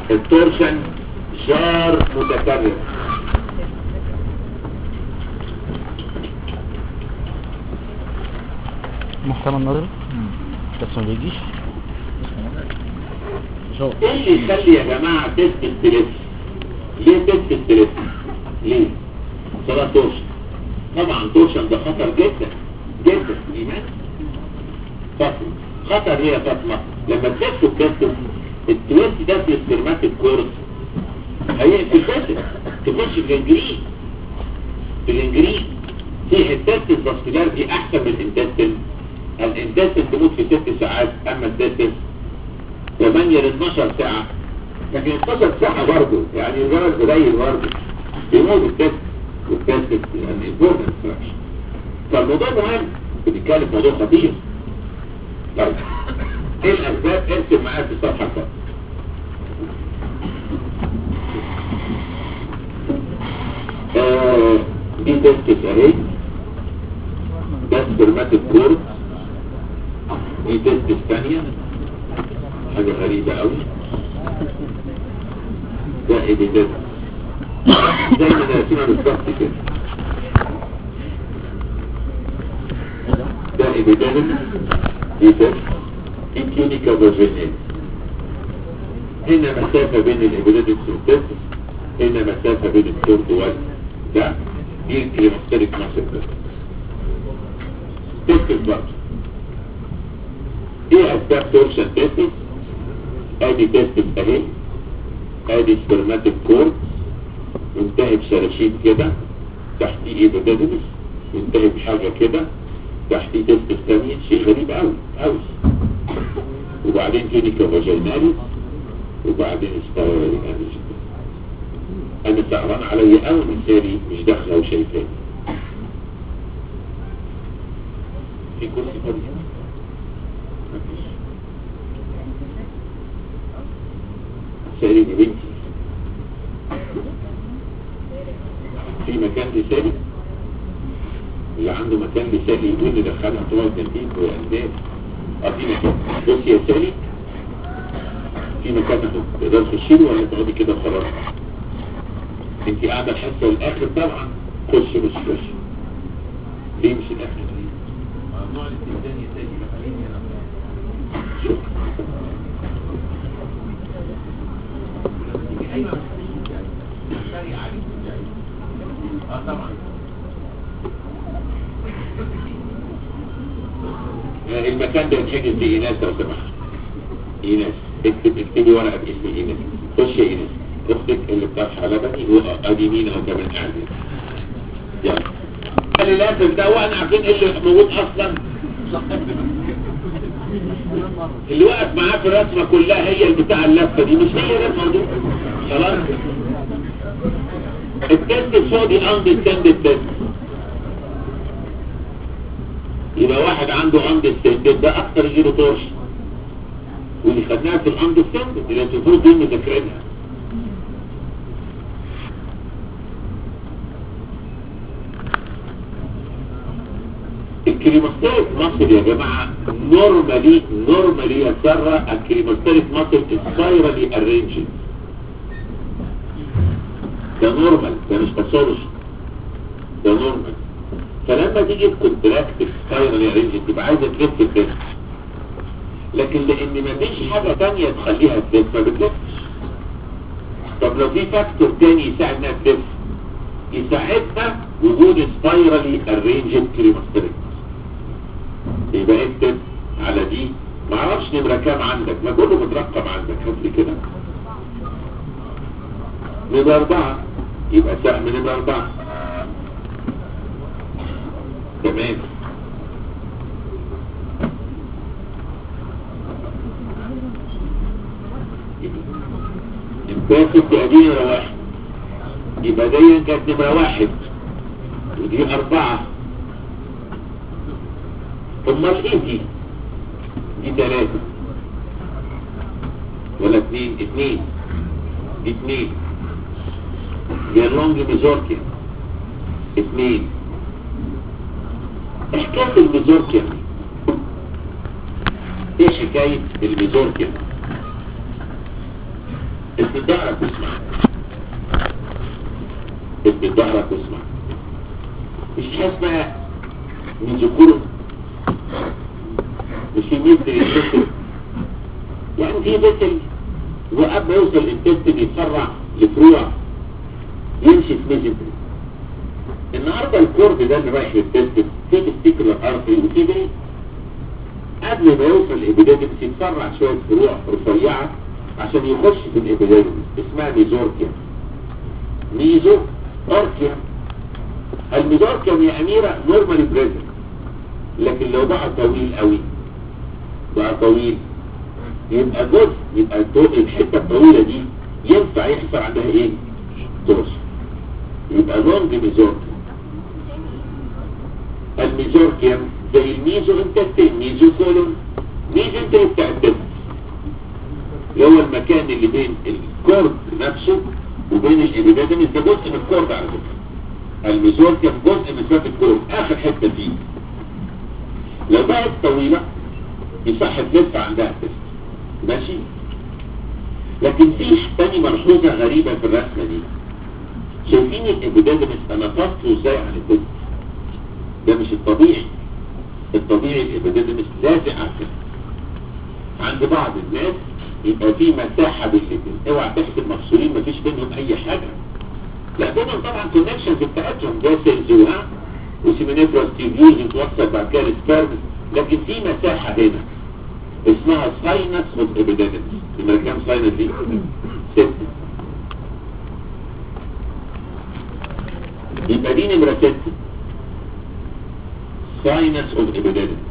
التورشن جار متكرر محتمل نظري بس ما بيجيش شو ايه اللي يخلي يا جماعة تست ستريس ليه تست ستريس ليه صلاة تورشن طبعا تورشن ده خطر جدا جدا ايمان فاطمة خطر ليه يا فاطمة لما تلف التست التويست ده في السيرماتيك كورس هيقفل فاسد تخش في الانجرين في الانجرين في حتات الفاسكولار دي احسن من الانتستين الانتستين تموت في ست ساعات اما التستين 8 ل 12 ساعة لكن 12 ساعة برضه يعني مجرد قليل برضه بيموت التست والتست يعني important fraction فالموضوع مهم بنتكلم في موضوع خطير طيب ايه الاسباب ارسم معايا في الصفحة الفاضية آه، دي تست اهي ده سبرماتيك كورد دي تست الثانية حاجة غريبة قوي ده ايديدات زي ما ناسينا بالظبط كده ده ايديدات دي تست انتيونيكا فاجينيت هنا مسافة بين الايديدات والتست هنا مسافة بين الكورد وال ده دي الكليمستريك ماسل تست تست برضه ايه اسباب تورشن تست ادي تست اهي ادي سبرماتيك كورد ينتهي بشراشيب كده تحتيه ايبوديدمس ينتهي بحاجة كده تحتيه تست الثانية شيء غريب قوي قوي وبعدين تونيكا فاجيناليس وبعدين استوى انا سهران عليا قوي من سيري مش داخله وشايفاني في كرسي فاضي هنا مفيش ساري دي بنتي في مكان لساري اللي عنده مكان لساري يقول لي دخلها تقعد جنبيك ويا قلبي اه في مكان بص يا ساري في مكان اهو تقدر تشيله ولا تقعدي كده خلاص انت قاعده الحصه الاخر طبعا خش بس خش ليه مش الاخر ليه؟ نوع الاستخدام يا ساري خليني انا شكرا ايوه سريع عليك اه طبعا المكان ده يتحجز بإيناس لو سمحت إيناس اكتب اكتبي ورقة باسم إيناس خش يا إيناس اختك اللي بترفع لبني وادي مين اهو كمان قاعد يلا اللي لازم ده وانا عارفين ايه اللي موجود اصلا اللي واقف معاه في الرسمة كلها هي البتاع اللفة دي مش هي ده الموضوع خلاص التست الصودي اندستندد تست يبقى واحد عنده اندستندد ده اكتر يجيله طرش واللي خدناها في الاندستندد اللي انتوا المفروض دول مذاكرينها الكريمستريك مصر يا جماعة نورمالي نورمالي يا سارة الكريمستريك مصر سبايرالي ارينجد ده نورمال ده مش باثولوجي ده نورمال فلما تيجي الكونتراكت سبايرالي ارينجد تبقى عايزة تلف الجسم لكن لان مفيش حاجة تانية تخليها تلف ما بتلفش طب لو في فاكتور تاني يساعد انها تلف يساعدنا وجود سبايرالي ارينجد كريمستريك يبقى اكتب على دي ما اعرفش نمرة كام عندك ما كله مترقم عندك هات لي كده نمرة اربعة يبقى سهم نمرة اربعة تمام امتاكد بأدي نمرة واحد يبقى دي كانت نمرة واحد ودي اربعة امال ايه دي دي ثلاثة ولا اتنين اتنين دي اتنين دي اللونج ميزوركيا اتنين ايه حكاية الميزوركيا ايه حكاية الميزوركيا اسم ظهرك واسمع اسم ظهرك واسمع مش حاجه اسمها من ذكور مش في مثل الانتستين يعني في مثل وقبل ما يوصل الانتستين يتفرع لفروع يمشي في ميزنتري النهارده الكورد ده اللي رايح للتستين في تستيكولار ارتري وفي بريد قبل ما يوصل الابيديدمس يتفرع شويه فروع رفيعه عشان يخش في الابيديدمس اسمها ميزوركيا ميزو اوركيا الميزوركيا يا اميره نورمالي بريزنت لكن لو بقى طويل قوي بقى طويل يبقى جزء يبقى الدو- الحته الطويله دي ينفع يحصل عندها ايه؟ تورس يبقى لونج ميزوركيا الميزوركيا زي الميزو انتستين ميزو كولون ميزو انتستين بتاع التست اللي هو المكان اللي بين الكورد نفسه وبين الابيدادمس ده جزء من الكورد على فكره الميزوركيا جزء من سبب الكورد اخر حته فيه لو بقت طويله يصح تلف عندها تست ماشي لكن في تاني ملحوظه غريبه في الرسمه دي شايفين الابيدادمس انا فصله ازاي عن التست ده مش الطبيعي الطبيعي الابيديدمس لازق على الجسم عند بعض الناس يبقى في مساحة بين الاثنين اوعى تحسب مفصولين مفيش بينهم اي حاجة لا بينهم طبعا كونكشنز بتاعتهم ده سيلز وها وسيمينيفراس تيبيوز متوصل بعد كده سبيرمز لكن في مساحة هنا اسمها ساينس اوف ابيديدمس يبقى كام ساينس دي؟ ستة يبقى دي نمرة ستة sinus of epididymis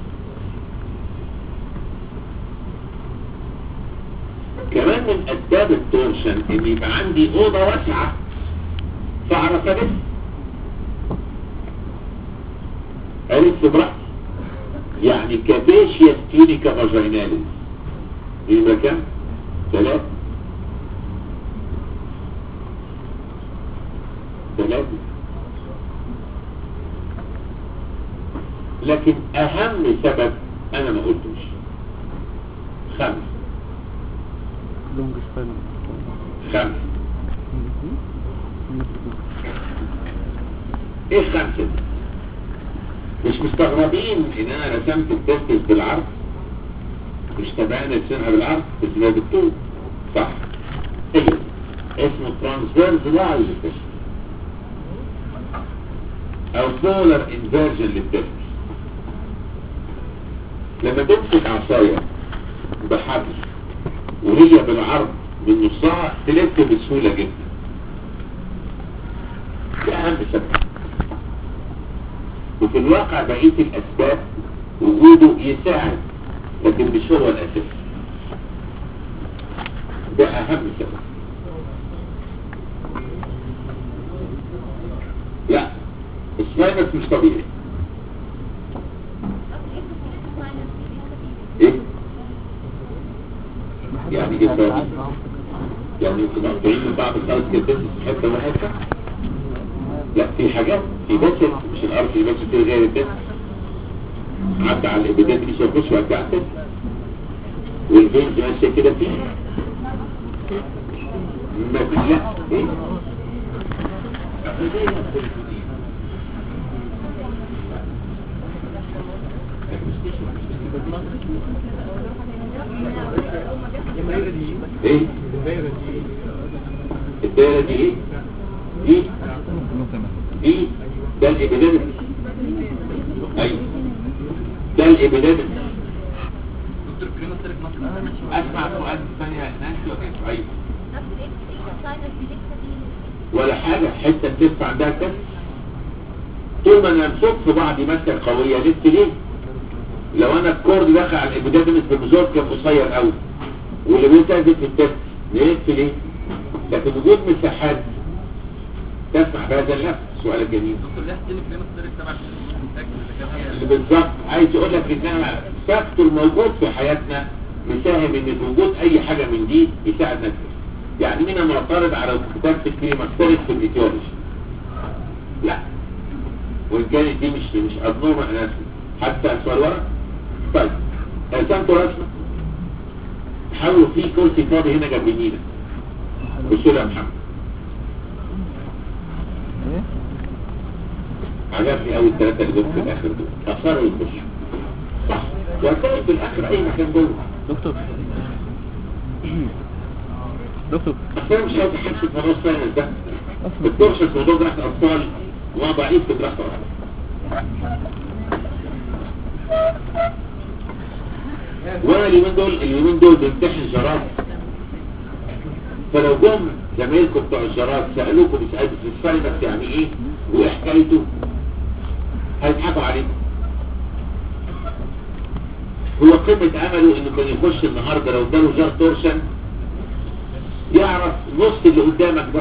كمان من اسباب التورشن ان يبقى عندي اوضه واسعه فاعرف الف الف براحتي يعني كابيشيا ستيونيكا فاجيناليس يبقى كام؟ ثلاثة ثلاثة لكن اهم سبب انا ما قلتوش خمس لونج سبان خمس ايه خمسة دي؟ مش مستغربين ان انا رسمت التستس بالعرض مش تبعنا رسمها بالعرض اسمها بالطول صح ايوه اسمه ترانسفيرز لايز تست او بولر انفيرجن للتست لما تمسك عصاية بحبل وهي بالعرض من نصها تلف بسهولة جدا ده اهم سبب وفي الواقع بقية الاسباب وجوده يساعد لكن مش هو الاساس ده اهم سبب لا الساينس مش طبيعي ايه يعني ايه طبيعي يعني انتوا مقطوعين من بعض خالص كده بس في حته وحته لا في حاجات في بس مش الارض اللي ماشي فيه غير الدس عدى على الابدات دي شايفوش وقعت والفينز ماشيه كده فيه ما في لا ايه ايه الدائرة دي ايه دي دي ده الابيديمس ايوه ده الابيديمس اسمع سؤال ثانية نانسي وكيف ايوه ولا حاجة حتة تلف عندها كف طول ما انا امسك في بعض ماسكة قوية لف ليه لو انا الكورد دخل على الابيديمس بمزور كان قصير قوي واللي بيتهدف في التست ليه ليه لكن وجود مساحات تسمح بهذا اللف سؤال جميل اللي بالظبط عايز اقول لك انها فاكتور موجود في حياتنا مساهم ان وجود اي حاجة من دي يساعد نفسه يعني مين معترض على كتابة الكليماكتريك في الايتيولوجي لا وان كانت دي مش مش ابنورمال اناسمي حتى سؤال ورا طيب رسمتوا رسمه حاولوا في كرسي فاضي هنا جنب يمينك بصوا لي يا محمد ايه عجبني قوي الثلاثه اللي جم في الاخر دول اثروا يخشوا صح وهتلاقي في الاخر اي مكان جوه دكتور دكتور اصل انا مش عايز احس في موضوع الساينس ده الدكتور في موضوع جراحه الاطفال وهو ضعيف في جراحه الاطفال وانا اليومين دول اليومين دول بمتحن جراد فلو جم زمايلكم بتوع الجراد سالوكم بيسالوا في الساينس يعني ايه وايه حكايته هيضحكوا عليكم هو قمة امله انه كان يخش النهاردة لو اداله جار تورشن يعرف نص اللي قدامك ده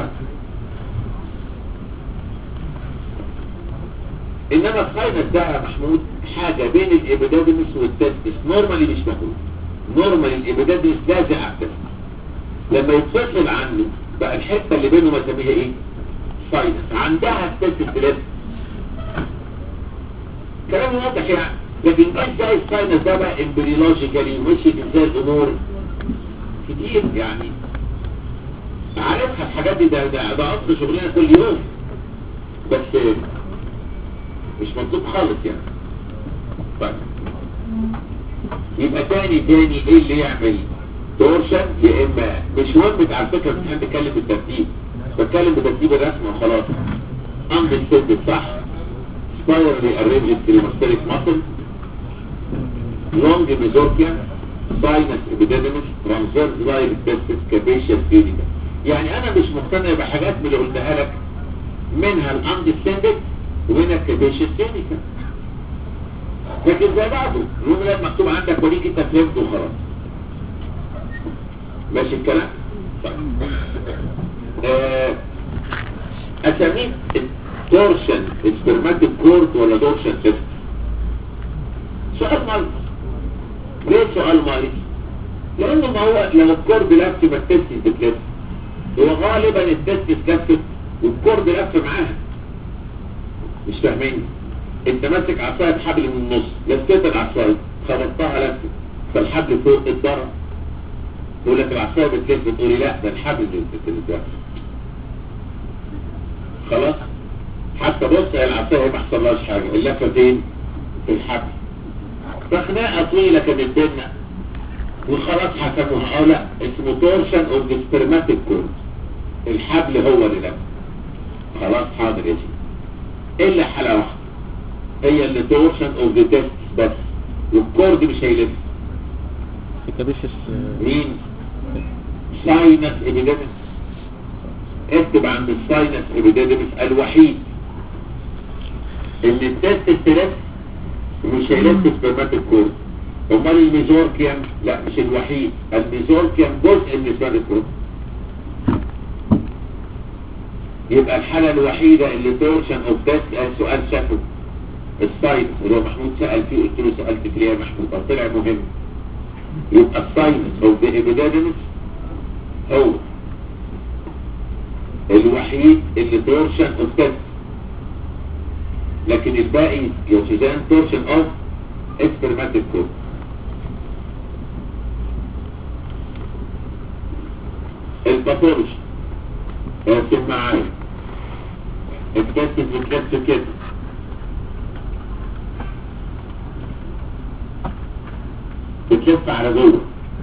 انما الساينس ده يا محمود حاجة بين الابيدادمس والتستس نورمالي مش موجود نورمالي الابيدادمس لازق على التستس لما يتفصل عنه بقى الحتة اللي بينهم اسميها ايه ساينس عندها التستس تلاتة كلام واضح يعني لكن ازاي الساينس ده بقى امبريولوجيكالي ومشيت ازاي الامور كتير يعني عارفها الحاجات دي ده ده, ده اصل شغلنا كل يوم بس مش مطلوب خالص يعني طيب يبقى تاني تاني ايه اللي يعمل تورشن يا اما مش مهم على فكره مش بتكلم بالترتيب بتكلم بترتيب الرسم وخلاص امر السد صح سبايرلي ارينجد كريماستريك ماسل لونج ميزوركيا ساينس ابيديدمس ترانسفيرس لايف تستس كابيشيا فيليكا يعني انا مش مقتنع بحاجات من اللي قلتها لك منها الاندستندد ومنها الكابيشيا فيليكا لكن زي بعضه الروميلات مكتوب عندك وليك انت فهمت وخلاص ماشي الكلام طيب آه، اساميه تورشن سبرماتيك كورد ولا دورشن تيست سؤال مالك ليه سؤال مالك لانه ما هو لو الكورد لف ما التست بتلف هو غالبا التست لفت والكورد لف معاها مش فاهمين انت ماسك عصايه حبل من النص لفيت العصايه خبطتها لفت فالحبل فوق اتضرب يقول لك العصايه بتلف تقولي لا ده الحبل اللي بتلف خلاص حتى بص هي العصايه ما حصلهاش حاجه اللفه فين في الحبل فخناقه طويله كانت بينا وخلاص حسموها اه لا اسمه تورشن اوف ذا سبرماتيك كورد الحبل هو اللي لف خلاص حاضر يا سيدي الا حاله واحده هي اللي تورشن اوف ذا تيست بس والكورد مش هيلف الكابيشس مين ساينس ابيديمس اكتب عند الساينس ابيديمس الوحيد اللي التست التلف مش هيلف سبرماتيك كورد امال الميزوركيام لا مش الوحيد الميزوركيام جزء من سبرماتيك كورد يبقى الحالة الوحيدة اللي تورشن اوف تيست سؤال شافه الساينس اللي هو محمود سأل فيه قلت له سألت فيه يا محمود طب طلع مهم يبقى الساينس اوف ذا ابيديمس هو الوحيد اللي تورشن اوف تيست لكن الباقي يا سوزان تورشن اوف اكسبيرمنتال كود الباثولوجي ارسم معايا التست بتلف كده بتلف على جوه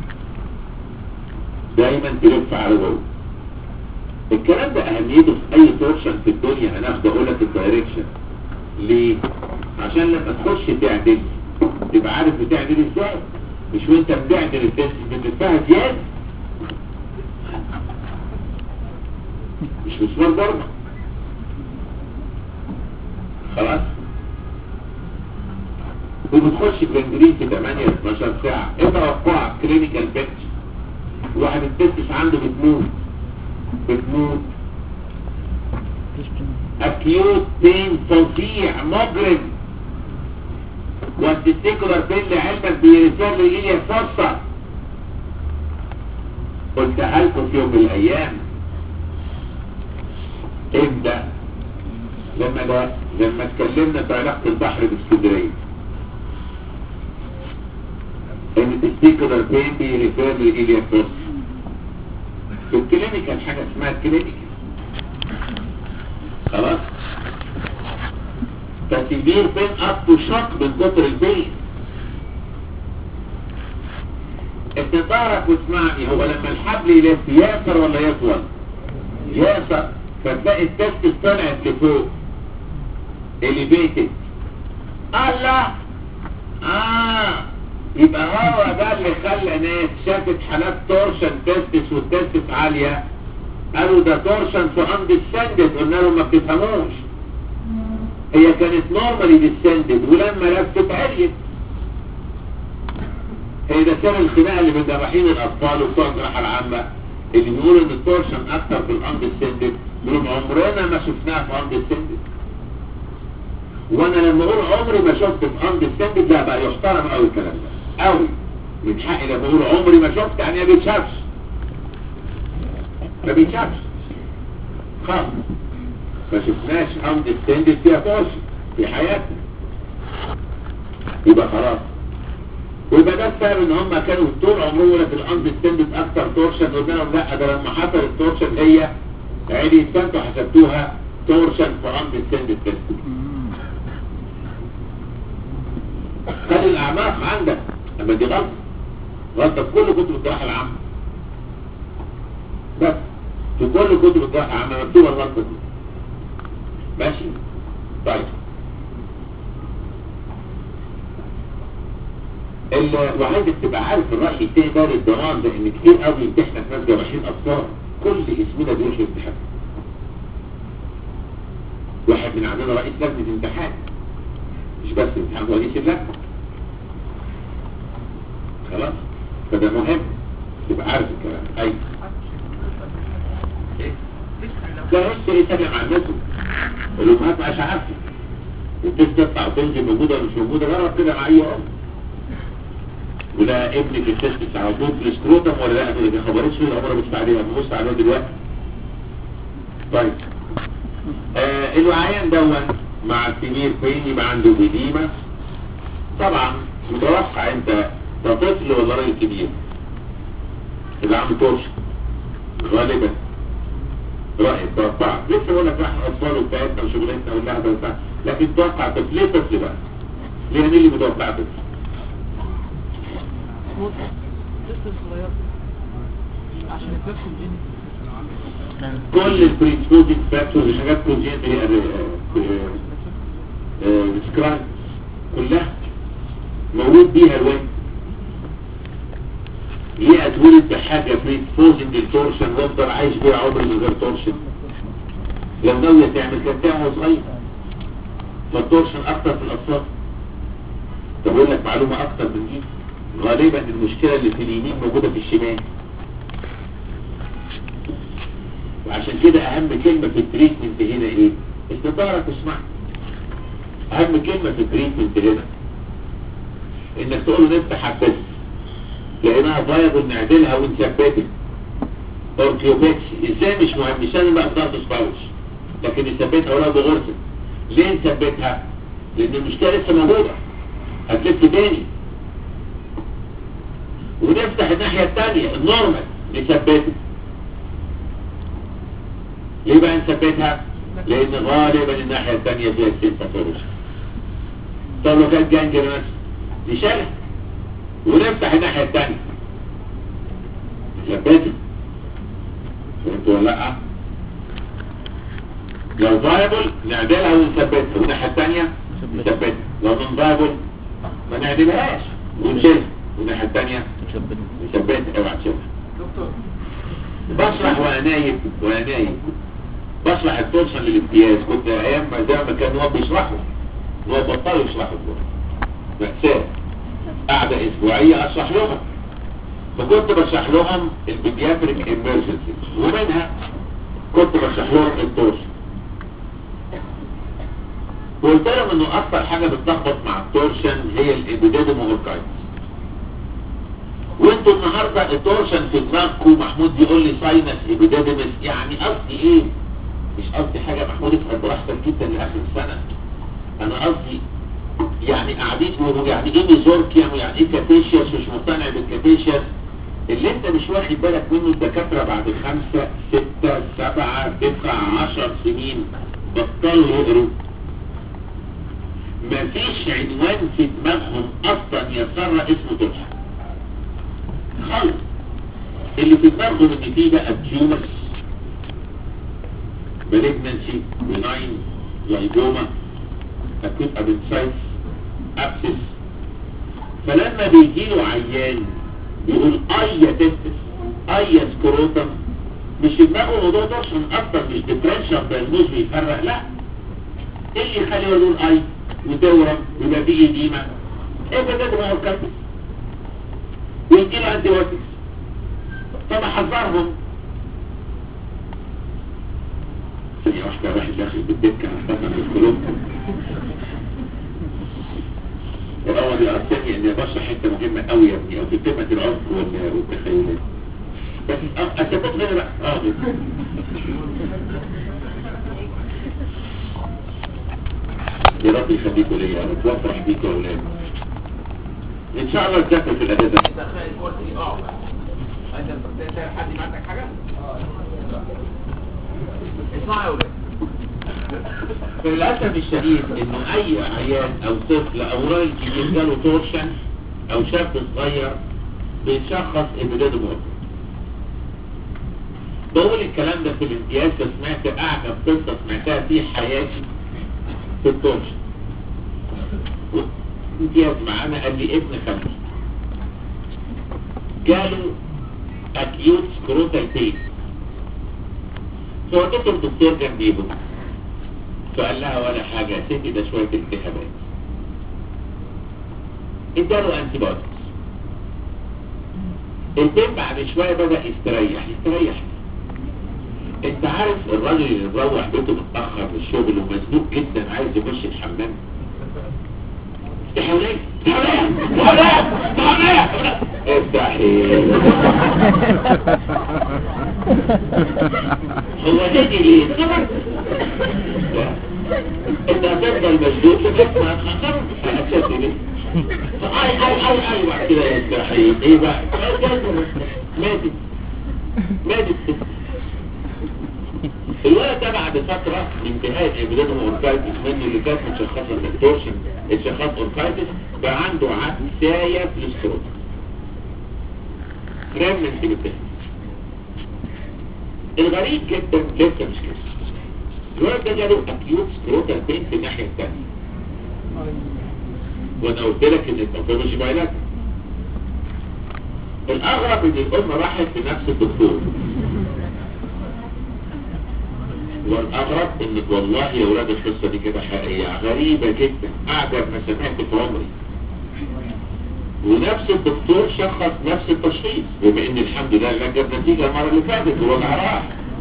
دايما تلف على جوه الكلام ده اهميته في اي تورشن في الدنيا هناخد اقول لك الدايركشن ليه عشان لما تخش تعدل تبقى عارف بتعدل ازاي مش وانت بتعدل التست بتلفها زياده مش مسمار برضه خلاص وبتخش الجنجرين في 8 12 ساعة ايه توقعك كلينيكال بيكتشر واحد التستس عنده بتموت بتموت اكيوت بين فظيع مجرم والتستيكولار بين لعلمك بيرسال لإيليا فرصة قلتها لكم في يوم من الايام امتى لما ده لما اتكلمنا في علاقة البحر باسكندرية ان التستيكولار بين بيرسال لإيليا فرصة في الكلينيكال حاجة اسمها كلينيكال خلاص فسيفير بين اب تو شوك من كتر البين انت تعرف واسمعني هو لما الحبل يلف ياسر ولا يطول ياسر فتلاقي التست طلعت لفوق elevated الله اه يبقى هو ده اللي خلى ناس شافت حالات تورشن تستس والتستس عالية قالوا ده تورشن في اندسندد قلنا لهم ما بتفهموش هي كانت نورمالي ديسندد ولما لفت عليت هي ده سر الخناقه اللي بين جراحين الاطفال وبتوع الجراحه العامه اللي بيقولوا ان التورشن اكتر في الاندسندد بيقولوا عمرنا ما شفناها في اندسندد وانا لما اقول عمري ما شفت في اندسندد لا بقى يحترم قوي الكلام ده قوي من حقي لما اقول عمري ما شفت يعني ما بيتشافش ما بيتشافش خالص ما شفناش اندسندد فيها تورشن في حياتنا يبقى خلاص ويبقى ده السبب ان هم كانوا طول عمرهم ولا في الاندستندد اكتر تورشن قلنا لهم لا ده لما حصل التورشن هي عادي انتوا حسبتوها تورشن في اندستندد تيست خلي الاعماق عندك اما دي غلطه غلطه في كل كتب الجراحه العامه بس في كل كتب الجراحه العامه مكتوبه الغلطه دي ماشي طيب ال- وعايزك تبقى عارف الرأي التاني ده للضمان ده ان كتير قوي يمتحنا في ناس جراحين اطفال كل اسمنا بيروح امتحان واحد من عندنا رئيس لجنة امتحان مش بس امتحان رئيس اللجنة خلاص فده مهم تبقى عارف الكلام اي ده لسه يتابع مع الناس الامهات مش عارفه البنت تطلع وتنزل موجوده ولا مش موجوده جرب كده مع اي ام وده ابنك التست على طول في السكروتم ولا لا تقول لك خبرتش ولا عمرها بص عليها ببص عليها دلوقتي طيب آه الوعيان دون مع السمير فين يبقى عنده بديمة طبعا متوقع انت ده طفل ولا راجل كبير يبقى عنده تورش غالبا رأي توقع لسه بقول لك احنا اطفال وبتاعتنا وشغلتنا واللعبه وبتاع لكن توقع طفل ليه طفل بقى؟ ليه مين اللي متوقع طفل؟ لسه صغير عشان يتنفس الجن كل البريسبوزيت فاكتورز حاجات كونجيت سكرايب كلها موجود بيها الوين ليه اتولد بحاجة بريسبوزنج للتورشن وافضل عايش بيها عمري من غير تورشن لو ناوية تعمل كانت تعمل صغير فالتورشن اكتر في الاطفال طب اقول لك معلومة اكتر من دي غالبا المشكلة اللي في اليمين موجودة في الشمال وعشان كده اهم كلمة في التريتمنت هنا ايه استطارك اسمع اهم كلمة في التريتمنت هنا انك تقول له نفتح حبس لانها فايبل نعدلها ونثبتها اوركيوبكسي ازاي مش مهم مش لازم بقى بضغط سباوش لكن نثبتها ولا بغرزة ليه نثبتها لان المشكلة لسه موجودة هتلف تاني ونفتح الناحية التانية النورمال نثبتها ليه بقى نثبتها لان غالبا الناحية التانية فيها ستة فرش طب لو كانت جانجر مثلا نشالها ونفتح الناحية التانية نثبتها فهمت ولا لا لو فايبل نعدلها ونثبتها والناحية التانية نثبتها لو من فايبل ما نعدلهاش ونشيلها والناحية التانية نثبتها اوعى تشيلها دكتور بشرح وانا نايم وانا نايم بشرح التورشن للامتياز كنت ايام ما زي ما كان هو بيشرحه هو بطلوا يشرحوا مأساة قاعدة اسبوعية اشرح لهم فكنت بشرح لهم البيدياتريك امرجنسي ومنها كنت بشرح لهم التورشن وقلت لهم انه اكتر حاجة بتلخبط مع التورشن هي الابيديدم اوركايتس وانتوا النهاردة التورشن في دماغكم محمود بيقول لي ساينس ابيديدمس يعني قصدي ايه مش قصدي حاجة محمود افهم براحتك جدا لاخر السنة انا قصدي يعني قاعدين يقولوا يعني ايه ميزوركيوم ويعني ايه كاتيشيوس مش مقتنع بالكاتيشيوس اللي انت مش واخد بالك منه الدكاترة بعد خمسة ستة سبعة تسعة عشر سنين بطلوا يقروا مفيش عنوان في دماغهم اصلا يسرى اسمه تلحق خالص اللي في دماغهم ان فيه بقى تيومرز malignancy benign لايبوما acute appendicitis abscess فلما بيجي له عيان يقول اي تستس اي سكروتم مش في دماغه موضوع تورشن اصلا مش ديفرنشال دايجنوز بيفرق لا ايه اللي يخليه يقول اي وتورم ويبقى فيه ايديما ايه ده ده ما هو الكلب ويجي له انتي بايوتكس طب احذرهم ثانية واحدة واحد داخل بالدكة احتفل في القلوب الأول يأثرني أن بشرح حتة مهمة قوي يا ابني أو في قمة العمق وال- والتخيلات بس أ- أثبت لنا بقى اه يا رب يخليكوا ليا يا رب وافرح بيكوا يا اولاد ان شاء الله تذاكر في الاجازه تخيل كرسي اه انت بتتخيل حد يبعت لك حاجه اسمعوا يا ولاد فللأسف الشديد انه اي عيان او طفل او راجل كبير جاله تورشن او شاب صغير بيتشخص ابداد مهم بقول الكلام ده في الامتياز فسمعت اعجب قصة سمعتها في حياتي في التورشن امتياز معانا قال لي ابن خالتي جاله اكيوت سكروتال بين فودته الدكتور جنبيهم فقال لها ولا حاجة يا ستي ده شوية التهابات اداله انتي بايوتكس البين بعد شوية بدأ يستريح يستريح انت عارف الراجل اللي مروح بيته متأخر من الشغل ومزنوق جدا عايز يخش الحمام تحوليه تحوليه تحوليه تحوليه افتحي هو نادي ليه انت هتفضل مشدود لغايه ما هتخسر هتشد ليه اي اي اي اي بعد كده يستحيل ايه بقى ماتت ماتت الولد ده بعد فترة من انتهاء ابدانه اوركايتس منه اللي كانت متشخصة بالتورشن اتشخص اوركايتس بقى عنده عدساية في السكروت ريمنت بالتالي الغريب جدا لسه مش كده الولد ده جاله اكيوت سكروتال بين في الناحية الثانية وانا قلت لك ان التوفيق بايلات الاغرب ان الام راحت لنفس الدكتور والاغرب ان والله يا ولاد القصة دي كده حقيقية غريبة جدا اعجب ما سمعت في عمري ونفس الدكتور شخص نفس التشخيص بما ان الحمد لله العلاج جاب نتيجة المرة اللي فاتت والوجع راح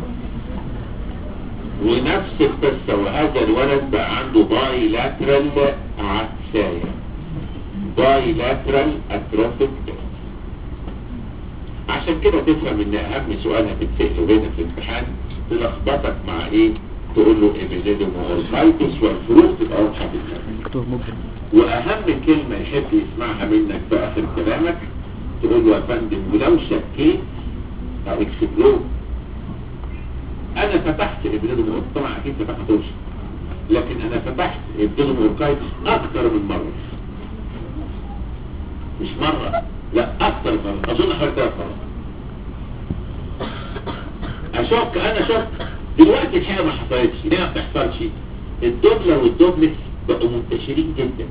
ونفس القصة وهذا الولد بقى عنده باي لاترال عدساية باي لاترال اتروفيك عشان كده تفهم ان اهم سؤال هتتسأله هنا في الامتحان تلخبطك مع ايه تقول له ابيزيدوم اورفايتس والفروق تبقى واضحه في دماغك دكتور مبدع واهم كلمة يحب يسمعها منك في اخر كلامك تقول له يا فندم ولو شكيت اكسبلور انا فتحت ابنادم اوركايتس طبعا اكيد فتحتوش لكن انا فتحت ابنادم اوركايتس اكتر من مرة مش مرة لا اكتر من مرة اظن حوالي ثلاث مرات اشك انا شك دلوقتي الحقيقة ما حصلتش ليه ما بتحصلش الدوبلر والدوبلكس بقوا منتشرين جدا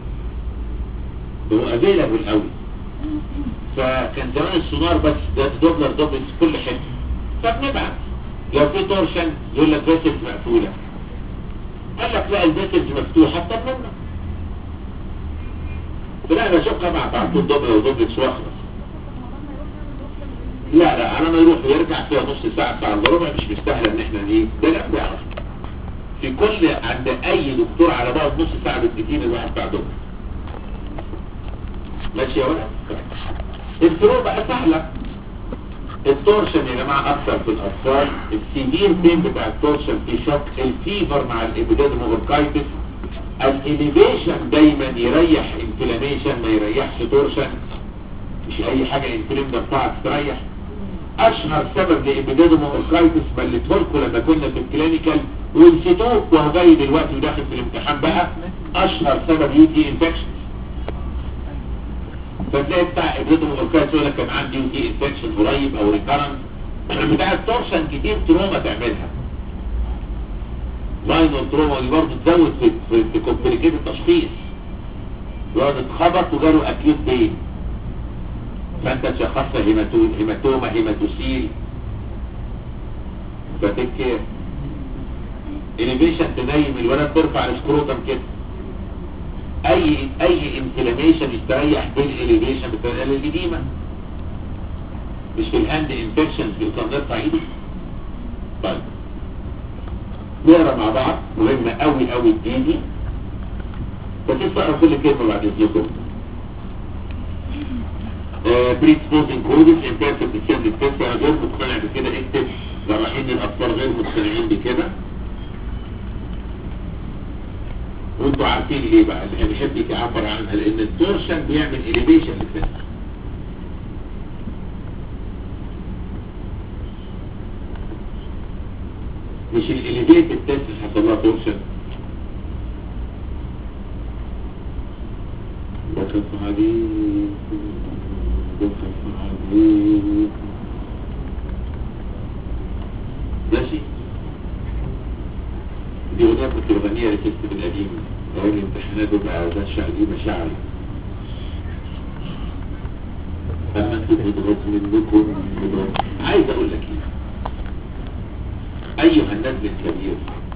بقوا افيلابل قوي فكان زمان السونار بس ده دوبلر دوبلكس في كل حته فبنبعت لو في تورشن يقول لك فيسلز مقفوله قال لك لا الفيسلز مفتوحه طب منه فلا انا اشوف ابعت على طول دوبلر ودوبلكس واخلص لا لا على ما يروح ويرجع فيها نص ساعه ساعه الا ربع مش مستاهله ان احنا ايه ده لا بيعرف في كل عند اي دكتور على بعض نص ساعة بالكتير الواحد بتاع دكتور ماشي يا ولد الفروق بقى سهلة التورشن يا جماعة اكثر في الاطفال السيفير بين بتاع التورشن في شوك الفيفر مع الابيدادم اوركايتس الاليفيشن دايما يريح انفلاميشن ما يريحش تورشن مش اي حاجة انفلونزا بتاعك تريح اشهر سبب لابيديدوم اوركايتس مليته لكم لما كنا في الكلينيكال ونسيتوه وهو جاي دلوقتي وداخل في الامتحان بقى اشهر سبب يو تي انفكشن فتلاقي بتاع ابيديدوم اوركايتس يقول لك كان عندي يو تي انفكشن قريب او ريكارنت بتاع التورشن كتير تروما تعملها لاين تروما دي برضه تزود في في, في كومبليكيت التشخيص يقعد اتخبط وجاله اكيوت بين فانت تشخصها هيماتو هيماتوما هيماتوسيل فتك انيميشن تنيم الولد ترفع السكروتم كده اي اي انفلاميشن يستريح بالاليفيشن بتاع الاديمه مش في الهاند انفكشن بيقدر نرفع ايده طيب نقرا مع بعض مهمه قوي قوي الديني فتسمعوا كل كلمه بعد اذنكم بريسبوزنج كودز امبيرفكت السن التاسع انا غير مقتنع بكده اكتب جراحين الاطفال غير مقتنعين بكده وانتوا عارفين ليه بقى اللي بيحب يعبر عنها لان التورشن بيعمل اليفيشن للفن مش الاليفيت التاسع حصل لها تورشن وقف عليكم وقف عليكم ماشي دي أغنية كنت بغنيها لكست القديم أيام الامتحانات ببقى ده الشعر دي مشاعري أما أنتوا بتضغط منكم بضغط. عايز أقول لك إيه أيها النزل الكبير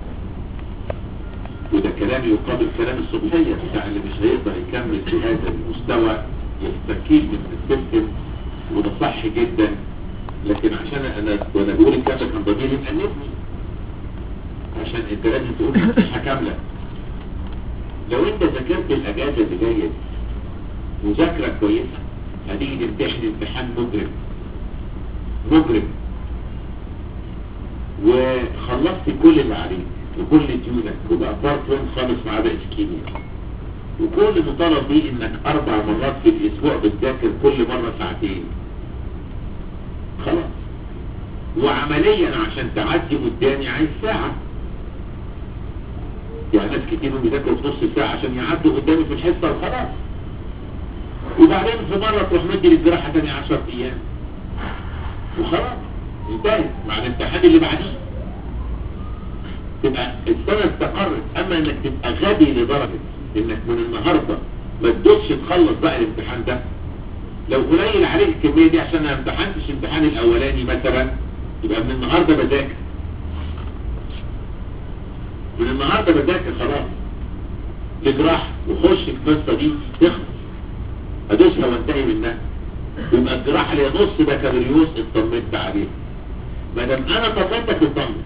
وده كلام يقابل كلام الصبحية بتاع اللي مش هيقدر يكمل في هذا المستوى يستكيل من السيستم وده صح جدا لكن عشان انا وانا بقول الكلام ده كان ضميري مأنبني عشان انت لازم تقول نصيحة كاملة لو انت ذاكرت الاجازة اللي جاية دي مذاكرة كويسة هتيجي تمتحن امتحان مجرم مجرم وخلصت كل اللي عليك وكل ديونك وبقى بارت 1 خالص ما عدا اسكيميا وكل مطالب بيه انك اربع مرات في الاسبوع بتذاكر كل مرة ساعتين خلاص وعمليا عشان تعدي قدامي عايز ساعة يعني ناس كتير بيذاكروا في نص ساعة عشان يعدوا قدامي في الحصة وخلاص وبعدين في مرة تروح مدي للجراحة تاني 10 ايام وخلاص انتهت مع الامتحان اللي بعديه تبقى السنة استقرت اما انك تبقى غبي لدرجة انك من النهاردة ما تدوسش تخلص بقى الامتحان ده لو قليل عليك الكمية دي عشان ما امتحنتش الامتحان الاولاني مثلا يبقى من النهاردة بذاكر من النهاردة بذاكر خلاص لجراح وخش في القصة دي تخلص ادوسها وانتهي منها يبقى الجراحة اللي نص بكالوريوس اطمنت عليه ما دام انا طمنتك اطمن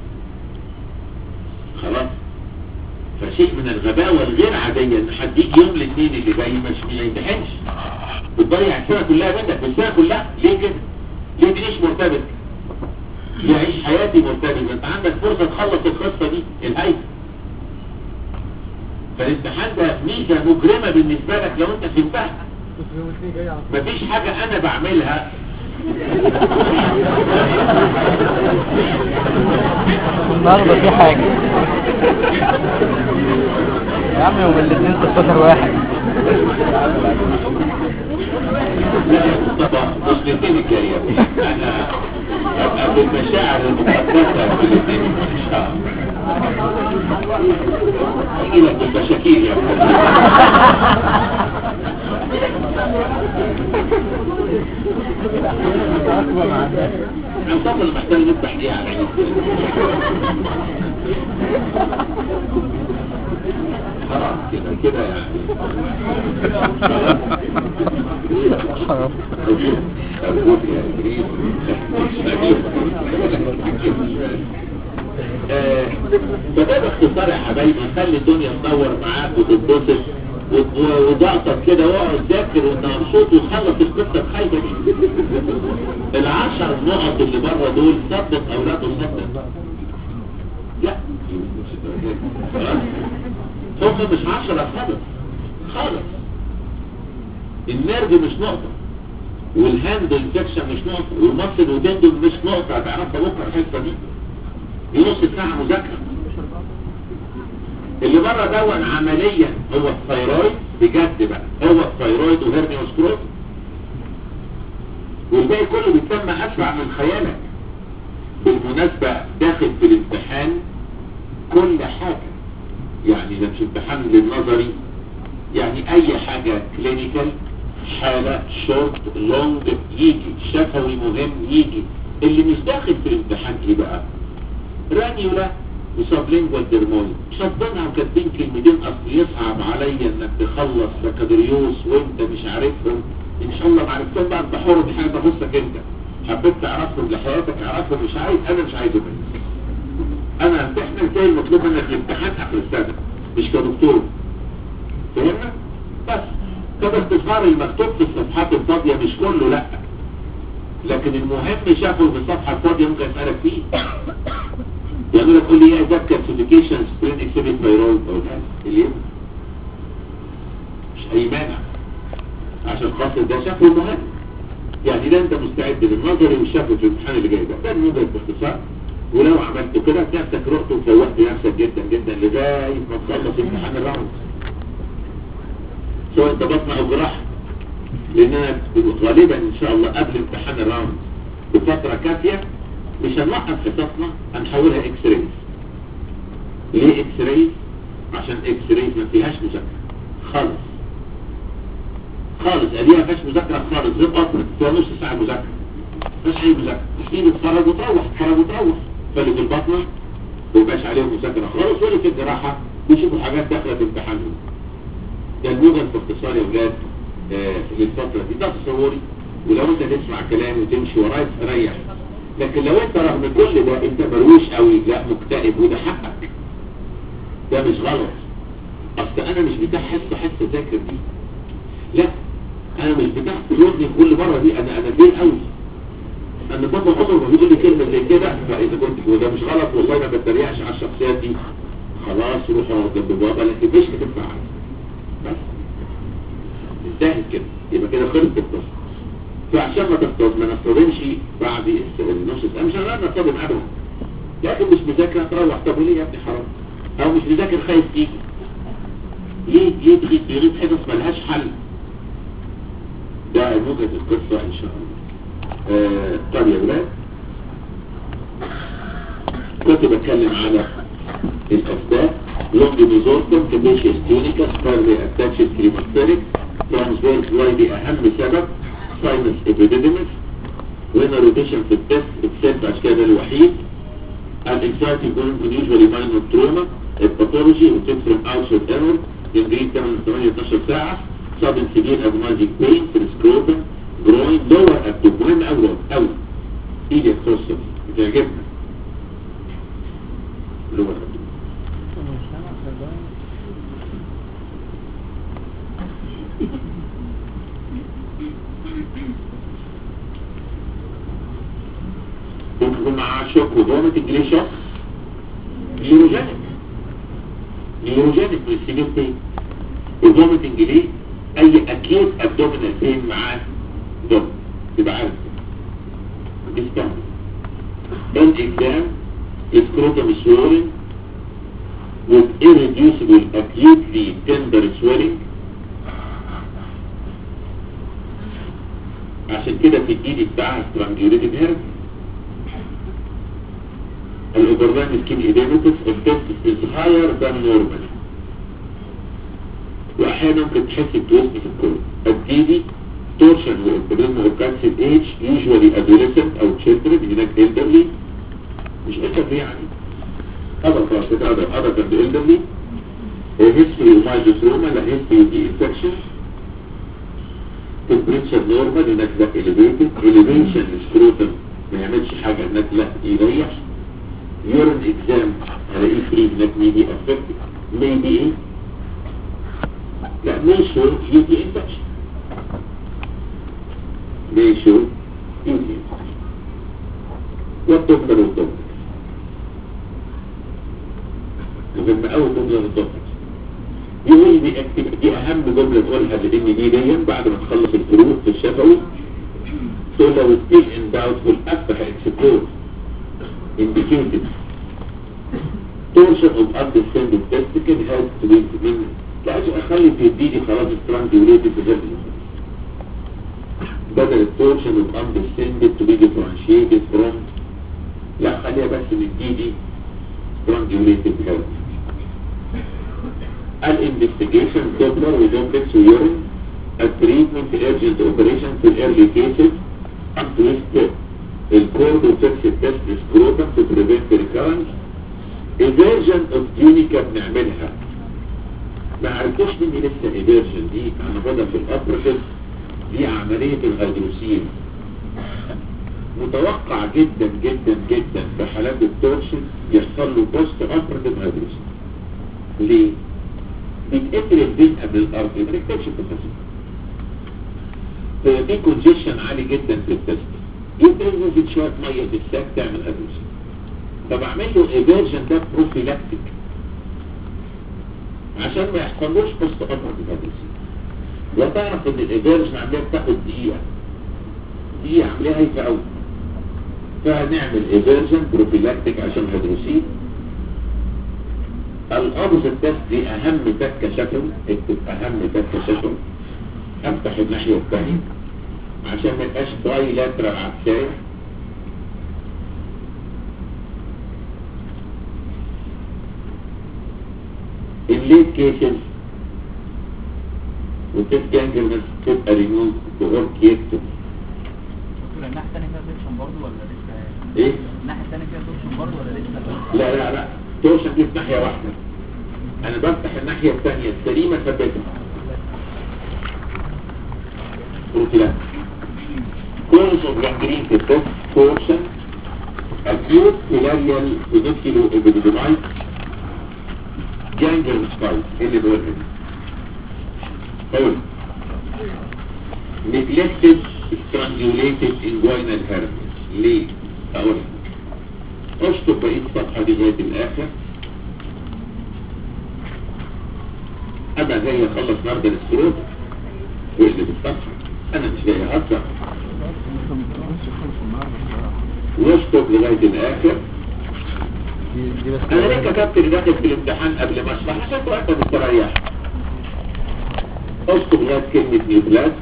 خلاص فشيء من الغباوة الغير عادية ان حد يجي يوم الاثنين اللي جاي مش ما يمتحنش بتضيع السنة كلها منك السنة كلها ليه كده ليه تعيش مرتبط ليه اعيش حياتي مرتبط انت عندك فرصة تخلص القصة دي الهيئة فالامتحان ده ميزة مجرمة بالنسبة لك لو انت فهمتها مفيش حاجة انا بعملها النهارده في حاجة يا عم يوم الاثنين 16 واحد طبعا مسلمين الجاية انا ابقى بالمشاعر المقدسة في الاثنين ان شاء الله يجي لك بالمشاكيل يا الطفل اللي محتاج نذبح ليه على عيني خلاص كده كده يعني حرام أقول يا إدريس آه، فده باختصار يا حبايبي خلي الدنيا تنور معاك وتتبسط وت- وضغطك كده واقعد ذاكر وانت مبسوط وتخلص القصه الخايبه دي العشر نقط اللي بره دول صدق او لا تصدق لا خلاص؟ هم مش عشرة خالص خالص النرد مش نقطة والهاند انفكشن مش نقطة والمصل وتندل مش نقطة هتعرفها بكرة الحصة دي دي نص ساعة مذاكرة اللي بره دون عمليا هو الثيرويد بجد بقى هو الثيرويد وهرنيا وسكروت والباقي كله بيتسمى اسرع من خيالك بالمناسبة داخل في الامتحان كل حاجة يعني ده مش امتحان للنظري يعني اي حاجة كلينيكال حالة شورت لونج يجي شفوي مهم يجي اللي مش داخل في الامتحان ايه بقى رانيولا وسابلينجوال ديرموني شطبنا وكاتبين كلمتين اصل يصعب عليا انك تخلص بكالوريوس وانت مش عارفهم ان شاء الله ما عرفتهم بقى انت حر دي حاجه تخصك انت حبيت تعرفهم لحياتك اعرفهم مش عايز انا مش عايزه منك انا همتحنك زي المطلوب منك الامتحان اخر السنه مش كدكتور فهمنا بس ده باختصار المكتوب في الصفحات الفاضيه مش كله لا لكن المهم شافه في الصفحه الفاضيه ممكن اسالك فيه يقول لك قول لي ايه ده كلاسيفيكيشن سبرين اكسبت ثايرويد او ده اللي يبقى. مش اي مانع عشان خاطر ده شافه مهم يعني ده انت مستعد للنظري والشافه في الامتحان اللي جاي ده ده الموجز باختصار ولو عملت كده نفسك رحت وفوقت نفسك جدا جدا لغايه ما تخلص امتحان الراوند سواء انت بطن او جراحه لان انا غالبا ان شاء الله قبل امتحان الراوند بفتره كافيه مش هنوقف حصصنا هنحولها اكس رايز ليه اكس رايز عشان اكس رايز ما فيهاش مذاكره خالص خالص قال ما فيهاش مذاكره خالص غير بطنك فيها نص ساعه مذاكره مفيش اي مذاكره تيجي تتفرج وتروح تتفرج وتروح فاللي في البطنه ما يبقاش عليهم مذاكره خالص واللي في الجراحه بيشوفوا حاجات داخله في امتحانهم ده الموجز باختصار يا ولاد آه للفتره دي ده تصوري ولو انت تسمع كلامي وتمشي ورايا تريح لكن لو انت رغم كل ده انت مروش قوي لا مكتئب وده حقك ده مش غلط اصل انا مش بتاع حصه حصه ذاكر دي لا انا مش بتاع تزورني كل مره دي انا انا كبير قوي انا بابا عمره ما بيقول لي كلمه زي كده فاذا كنت وده مش غلط والله ما بتريقش على الشخصيات دي خلاص روح اقعد جنب بابا لكن مش هتنفع عادي بس انتهت كده يبقى كده خلصت القصه فعشان ما تصطدم ما نصطدمش بعد النص ساعه مش هنقدر نصطدم ابدا لكن مش مذاكر تروح طب وليه يا ابني حرام او مش مذاكر خايف تيجي ليه ليه تغيب تغيب حصص ملهاش حل ده موجز القصه ان شاء الله آه طب يا ولاد كنت بتكلم على الاسباب لونج ميزورتم كبيشيس تونيكا سبارلي اتاتشد كريماتيريك ترانسفيرس واي دي اهم سبب ساينس ابيديديمس وهنا روتيشن في التست السيلف عشان كده الوحيد الانكسايتي يكون usually minor trauma الباثولوجي وتكسر اوتسايد ايرور ينجرين 8 8 12 ساعه sudden severe agonizing pain في السكروبن جروين لور ابدو مهم قوي قوي ايدي توصل بتعجبنا لور ابدو ممكن يكون معاه شوك وفوميتنج ليه شوك نيوروجينيك نيوروجينيك من السيجن بين الفوميتنج ليه اي اكيوت ابدومينال بين معاه دوم يبقى عارف بيستعمل ان اكزام سكروتم swelling with irreducible acutely tender swelling عشان كده في الايد بتاعها strangulated herpes الاوبرلاين سكين ايديمتس التست is higher than normal واحيانا ممكن تحس بتوست في الكل الديدي torsion وانتبريزم وكانسل age usually adolescent او children هناك elderly مش elderly يعني other class other other than the elderly history of mild trauma لا history of infection temperature normal هناك لا elevated elevation scrotum ما يعملش حاجة هناك لا يريح urine exam هلاقيه free هناك maybe affected maybe ايه لا may show UTI infection may show UTI infection والدكتور والدكتور مهم قوي جملة للدكتور يقول دي دي اهم جملة تقولها لان دي دي بعد ما تخلص الفروق في الشفوي although still in doubtful أفتح explore indicated torsion of undescended testicle has to be من لا أجي أخلي في الديدي خلاص strangulated بجد بدل التورشن of undescended to be differentiated from لا خليها بس من الديدي strangulated health الانفستيجيشن دوبلر ودوبلكس ويورين التريتمنت urgent اوبريشن في الايرلي كيسز untwist الكورد وفيكس التست سكروتم to prevent recurrence ايفيرجن اوف تيونيكا بنعملها ما عرفتوش مني لسه ايفيرجن دي هناخدها في الابرشن دي عملية الهيدروسين متوقع جدا جدا جدا في حالات التورشن يحصل له بوست اوبرتيف هيدروسين ليه؟ بيتقفل البين قبل الارض ما نكتبش التفاصيل ففي كونجيشن عالي جدا في التست يمكن نزيد شويه ميه في الساك تعمل هيدروسين طب اعمل له ايفيرجن ده بروفيلاكتيك عشان ما يحصلوش بوست اوبرتيف هيدروسين وتعرف ان الايفيرجن عمليه بتاخد دقيقه دقيقه عمليه هايفه قوي فهنعمل ايفيرجن بروفيلاكتيك عشان هيدروسين الأرز التست دي أهم تكة شكل اكتب أهم تكة شكل أفتح الناحية الثانية عشان ما يبقاش باي لاترال عكسية الليت كيسز وتيت جانجرنس تبقى ريموف بغور كيكتب دكتور الناحية التانية فيها سكشن برضه ولا لسه ايه؟ الناحية التانية فيها سكشن برضه ولا لسه لا لا لا توشن دي في ناحية واحدة انا بفتح الناحية الثانية السليمة ثبتها قلت لا كورس اوف جانجرين في التوب توشن acute filarial pedicilo epididymitis جانجرين سبايك اللي بقولها دي قول neglected strangulated inguinal herpes ليه؟ اقول اشطب بقية الصفحة دي لغاية الاخر ابقى جاي اخلص مرضى السكروت واقلب الصفحة انا مش جاي اهزر واشطب لغاية الاخر دي دي بس انا ليه كتبت اللي داخل في الامتحان قبل ما اشرح عشان تبقى انت مستريح اشطب لغاية كلمة نيوبلاست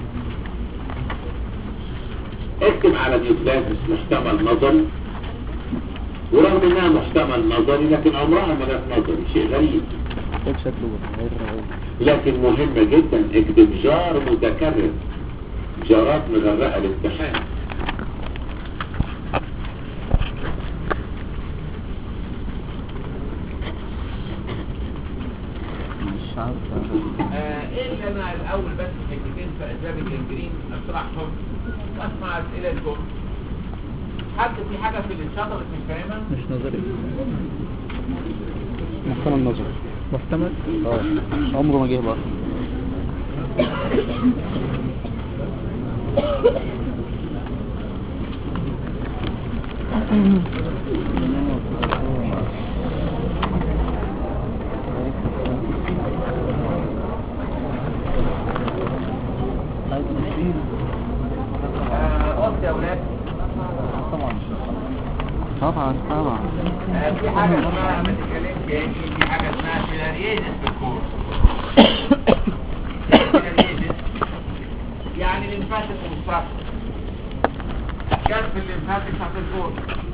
اكتب على نيوبلاست محتمل نظري ورغم انها محتمل نظري لكن عمرها ما جت نظري شيء غريب كتاب شكله غير غير لكن مهمة جدا اكتب جار متكرر جارات مغرقة الامتحان مش عارف آه، ايه اللي انا الاول بس كلمتين في اسباب الجنجرين اشرحهم واسمع اسئلتكم حد في حاجه في الشطر مش فاهمها مش نظري محتمل نظري محتمل اه عمره ما جه بقى آه، بص يا اولاد طبعا طبعا طبعا آه، في حاجه اسمها ما تتكلمش يعني في حاجه اسمها فيلاريزس في الكورس فيلاريزس يعني الليمفاتيك اوبستراكشن كشف الليمفاتيك تحت الكورس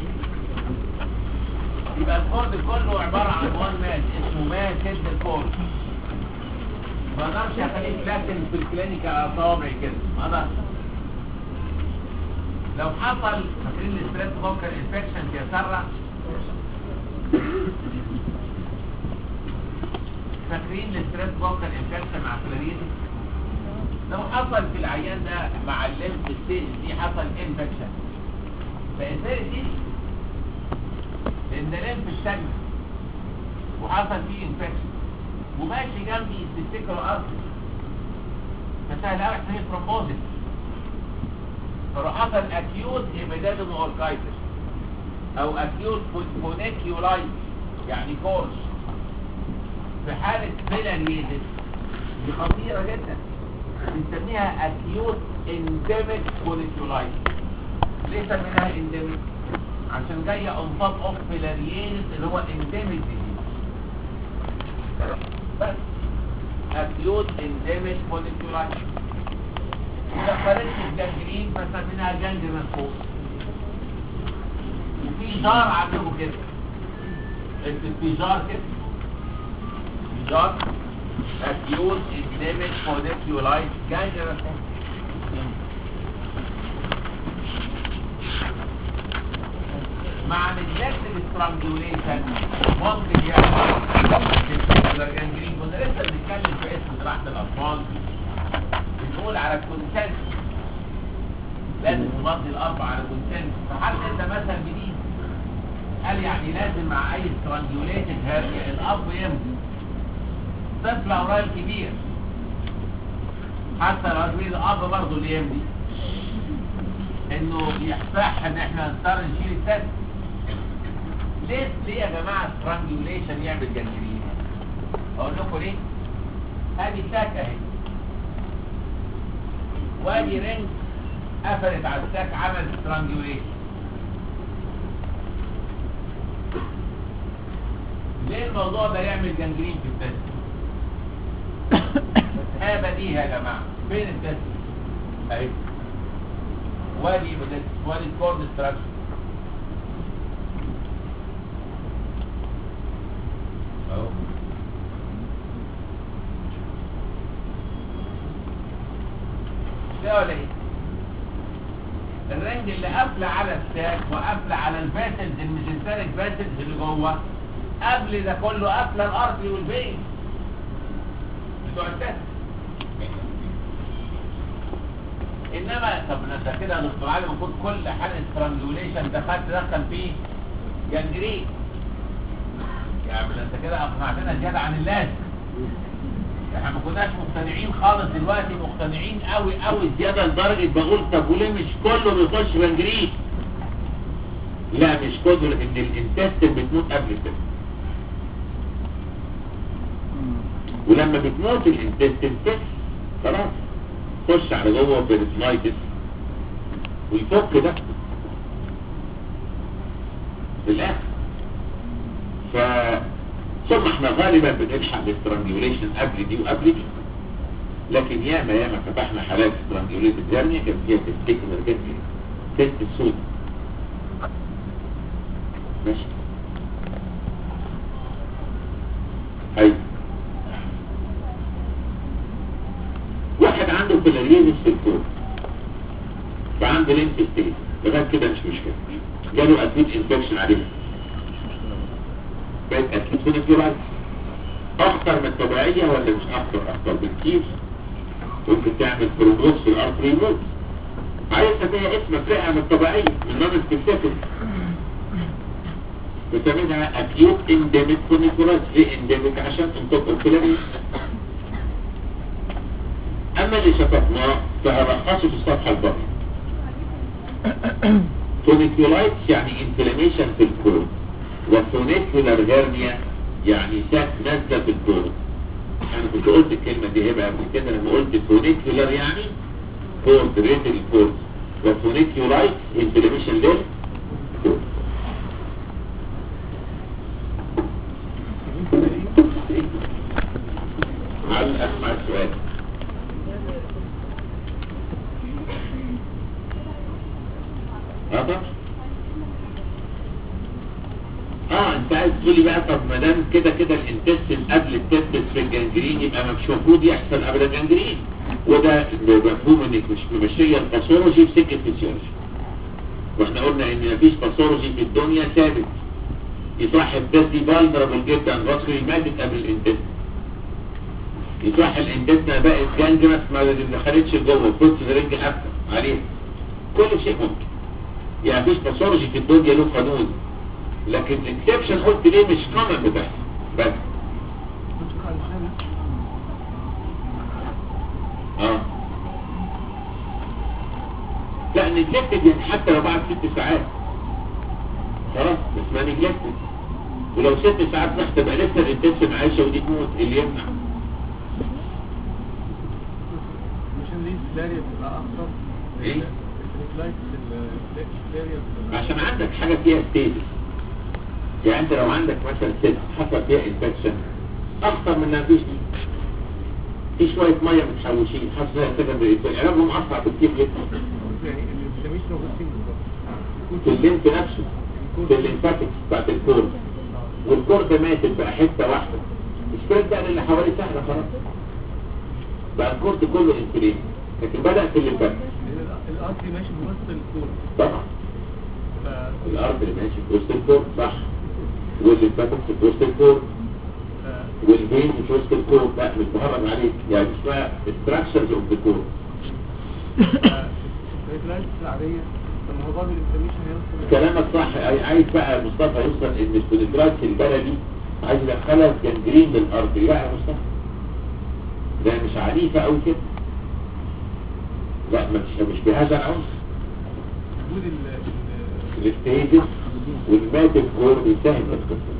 يبقى الكورد كله عباره عن وان ماس اسمه ماس هيد الكورس ما اقدرش اخليه لكن في الكلينيكال على صوابعي كده ما اقدرش لو حصل فاكرين الستريس بوكر انفكشن يا سره فاكرين الستريس بوكر انفكشن مع فلاريتس لو حصل في العيان ده مع الليمف ستيج دي حصل انفكشن فانفيرتي لان ده ليمف استجنن وحصل فيه انفكشن وماشي جنبي تفتكر ارض فسهل قوي احنا ترومبوزيس فلو حصل اكيوت هيميدادوم اوركايتس او اكيوت فونيكيولايت يعني كورس في حالة فيلاريزس دي خطيرة جدا بنسميها اكيوت انديميك فونيكيولايت ليه سميناها انديميك عشان جايه اون توب اوف فيلاريينس اللي هو انديميك ديزيز بس اكيوت انديميك مونيكولايتس دخلت الجنجرين فسميناها جنجرين فوق وفي جار عندكم كده اكتب في جار كده في جار acute endemic folliculitis gangrenous مع neglected strangulation ممكن يحصل testicular gangrene كنا لسه بنتكلم في اسم جراحة الأطفال بنقول على الكونسنت لازم تمضي الأربع على كونسنت فحد انت مثلا جديد قال يعني لازم مع أي strangulated hernia الأب يمضي طفل أو راجل كبير حتى لو كبير الأب برضه اللي يمضي إنه يصح إن إحنا نضطر نشيل التست ليه ليه يا جماعة strangulation يعمل جنجرين؟ أقول لكم ليه؟ أدي ساك أهي وأدي رنج قفلت على الساك عمل strangulation ليه الموضوع ده يعمل جنجرين في التست؟ ها بديهة يا جماعة فين التست؟ اهي وادي بدت وادي الكورد ستراكشر اهو ده ولا ايه؟ الرنج اللي قافله على الساك وقافله على الفاسلز الميزنتريك فاسلز اللي جوه قبل ده كله قافله الارض والبيت بتوع التست انما طب انت كده يا دكتور علي المفروض كل حاله سترانجوليشن دخلت تدخل فيه جنجرين يعني انت كده اقنعتنا زياده عن اللازم احنا ما كناش مقتنعين خالص دلوقتي مقتنعين قوي قوي زياده لدرجه بقول طب وليه مش كله بيخش جنجرين لا مش كله لان الانتستين بتموت قبل التست ولما بتموت الانتستين تكس خلاص خش على جوه بيرسلايتس ويفك ده في الاخر ف ثم احنا غالبا بنلحق الاسترانجيوليشن قبل دي وقبل دي لكن ياما ياما فتحنا حالات استرانجيوليتد هيرنيا كان فيها تستيكولر جنجري تست السود ماشي ايوه واحد عنده بلاريزس في الكور فعنده لينف ستيت لغايه كده مش مشكله جاله اكيد انفكشن عليه بقت اكيد فينيكيولايتس اخطر من الطبيعيه ولا مش اخطر اخطر بكتير ممكن تعمل بروبوز في الارتري موت عايزة فيها اسم فرقة من الطبيعية من نون سبيسيفيك بسمينها اكيوت انديميك فونيكولايتس ليه انديميك عشان انتوب الكلاريس اما اللي شففناه فهلخصه في الصفحة الباقية فونيكولايتس يعني انفلاميشن في الكور وفونيكولار هيرنيا يعني ساك نازله في الكور انا كنت قلت الكلمة دي هبه قبل كده لما قلت فونيكولار يعني كورد ريت الكورد وفونيكولايتس انفلاميشن ليه على اسمع السؤال رابط اه انت عايز تقولي بقى طب ما دام كده كده الانتستين قبل التستس في الجنجرين يبقى مش المفروض يحصل قبل الجنجرين وده مفهوم انك مش ممشيه الباثولوجي في سكه فيسيولوجي واحنا قلنا ان مفيش باثولوجي في الدنيا ثابت يصح التست دي فالنربل جدا راسه ماتت قبل الانتستين يصح الانتستين بقت جانجرس ما دخلتش جوه فوت رجل حتى عليها كل شيء ممكن يعني مفيش باثولوجي في الدنيا له قانون لكن الاكسبشن قلت ليه مش كومن بتحصل بس اه لا نجلكتد يعني حتى لو بعد ست ساعات خلاص بس ما نجلكتد ولو ست ساعات تحت تبقى لسه الانتنسن عايشه ودي تموت اللي يمنع مش دي سلاريا بتبقى اكتر ايه؟ عشان عندك حاجة فيها ستيجز يعني انت لو عندك مثلا ست حصل فيها انفكشن اخطر من انها فيش دي في شوية مية متحوشين حصل فيها سكندري علاجهم اصعب بكتير جدا في الليمف نفسه في الليمفاتكس بتاعت الكور والكور ده ماتت بقى حتة واحدة السبريد بقى اللي حواليه سهلة خلاص بقى الكورس كله انسولين لكن بدأ في الليمفاتكس القطر ماشي في وسط الكون طبعا الارض اللي ماشي في وسط الكور صح والليمفاتكس في وسط الكور والبين في وسط الكور لا مش بهرب عليك يعني اسمها structures of the core العادية لما هو برضه الانفلاميشن هيوصل كلامك صح عاي- عايز بقى مصطفى يوصل ان الكونتراكت البلدي عايز يدخلها في جنجرين للارض لا يا مصطفى ده مش عنيفة قوي كده لا مش مش بهذا العنف وجود ال ال- الاستيجز والماتب كور بيساهم في القصة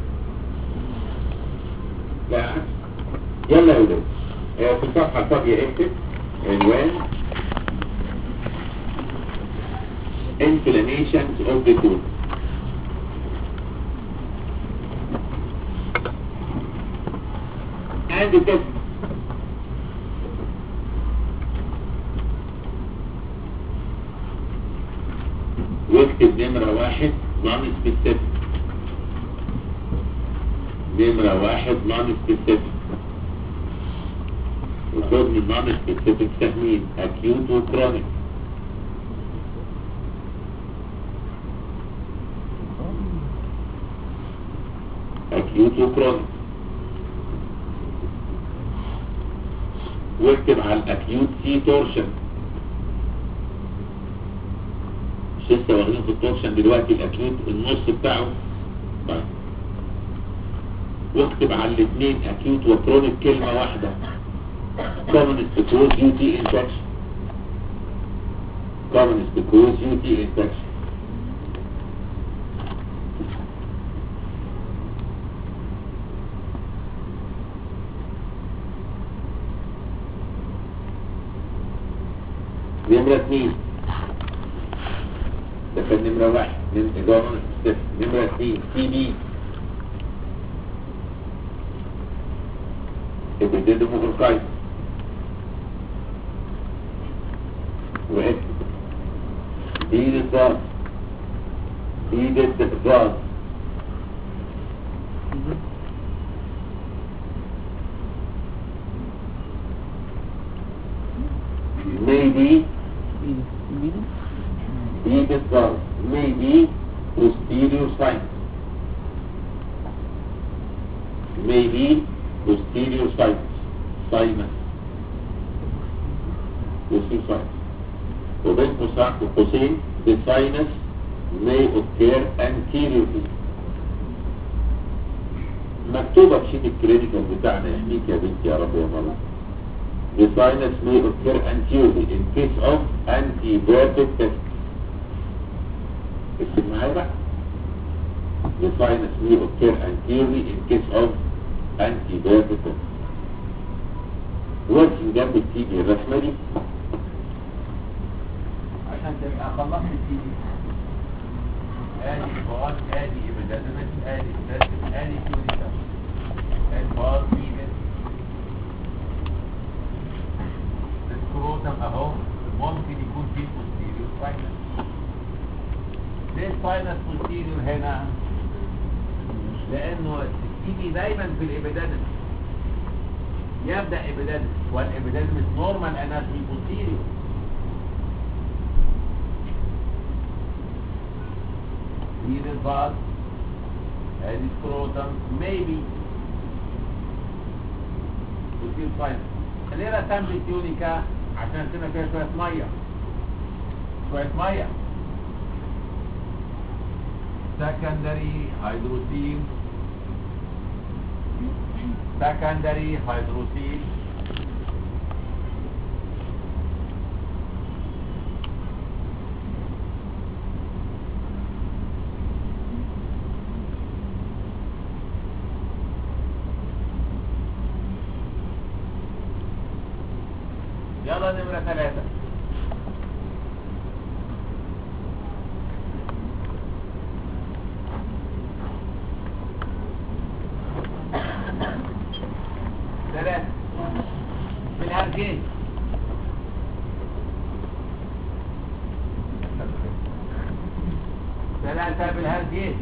لا عكس. يلا يا ولاد آه، في الصفحة الفاضية اكتب عنوان inflammations of the core and the test واكتب نمرة واحد نون سبيسيفيك نمرة واحد نون سبيسيفيك وخد من نون سبيسيفيك سهمين اكيوت وكرونيك اكيوت وكرونيك واكتب على الاكيوت سي تورشن مش لسه واخدين في التورشن دلوقتي الاكيوت النص بتاعه طيب واكتب على الاثنين اكيوت وكرونيك كلمة واحدة common because UT infection common because UT infection نمرة اثنين ده كان نمرة واحد من إدارة الصفر نمرة اثنين تي بي ابتديموكرايت وإكتب دي للضغط دي ضد الضغط maybe be dissolved, maybe posterior sinus. Maybe posterior sinus. Sinus. Posterior sinus. وبين قوسين قوسين the sinus may occur anteriorly. مكتوبة في شيت الكلينيكال بتاعنا يحميك يا بنتي يا رب يا ماما. The sinus may occur anteriorly in case of antibiotic test. اكتب معايا بقى. The sinus may occur anteriorly in case of antibiotic test. وارسم جنب التي بي الرسمة دي عشان تبقى خلصت التي دي ادي فاز ادي ابيدادمس ادي ستاتس ادي كيوريتا الفاز ايفن السكروتم اهو ممكن يكون فيه posterior sinus ليه الساينس posterior هنا لانه التي دي دايما في الابيدادمس يبدا ابيدادمس والابيدادمس نورمال اناتومي posterior Here is bus, ادي scrotum, maybe وتصير فاين ليه رسمت التيونيكا عشان ارسمها فيها شوية مية شوية مية secondary hydrosil secondary hydrosil يلا نمرة ثلاثة ثلاثة في الهرجين ثلاثة بالهرجين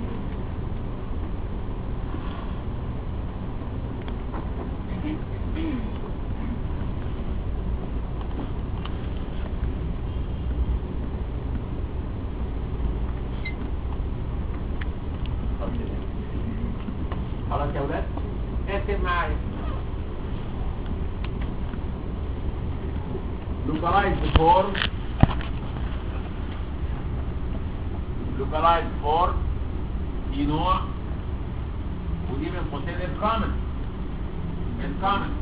خلاص يا ولاد اكتب معايا localized form localized form دي نوع ودي من قوسين الكومن الكومن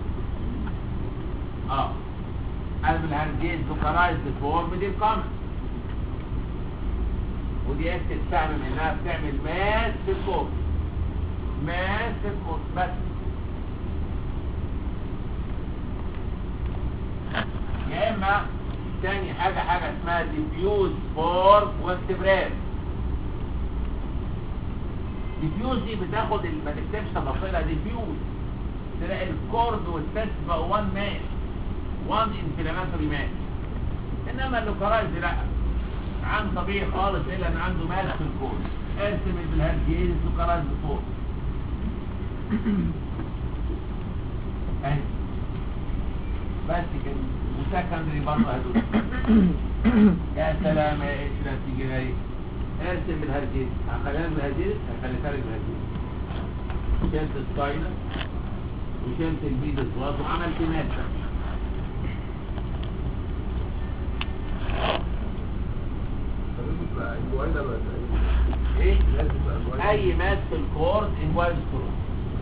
اه قلب الهرجين localized form دي الكومن ودي انت تستعمل انها بتعمل ماس في الكورس ماس في الكورس بس يا اما تاني حاجة حاجة اسمها ديفيوز فور واستبراد ديفيوز دي بتاخد ال- ما تكتبش تفاصيلها ديفيوز تلاقي الكورد والتست بقى وان ماس وان انفلاماتوري ماس انما اللوكالايز لا عن طبيعي خالص الا ان عنده ماس في الكورد ارسم بالهرجيز لوكالايز فور اهي بس كده وسكندري برضه هدول يا سلام يا اشرف تيجي جاي ارسم بالهرجيز هخليها بالهرجيز هخليها لك بالهرجيز شلت الساينس وشلت البيد الصغير وعملت مادة ايه اي ماس في الكورد انوايز كورد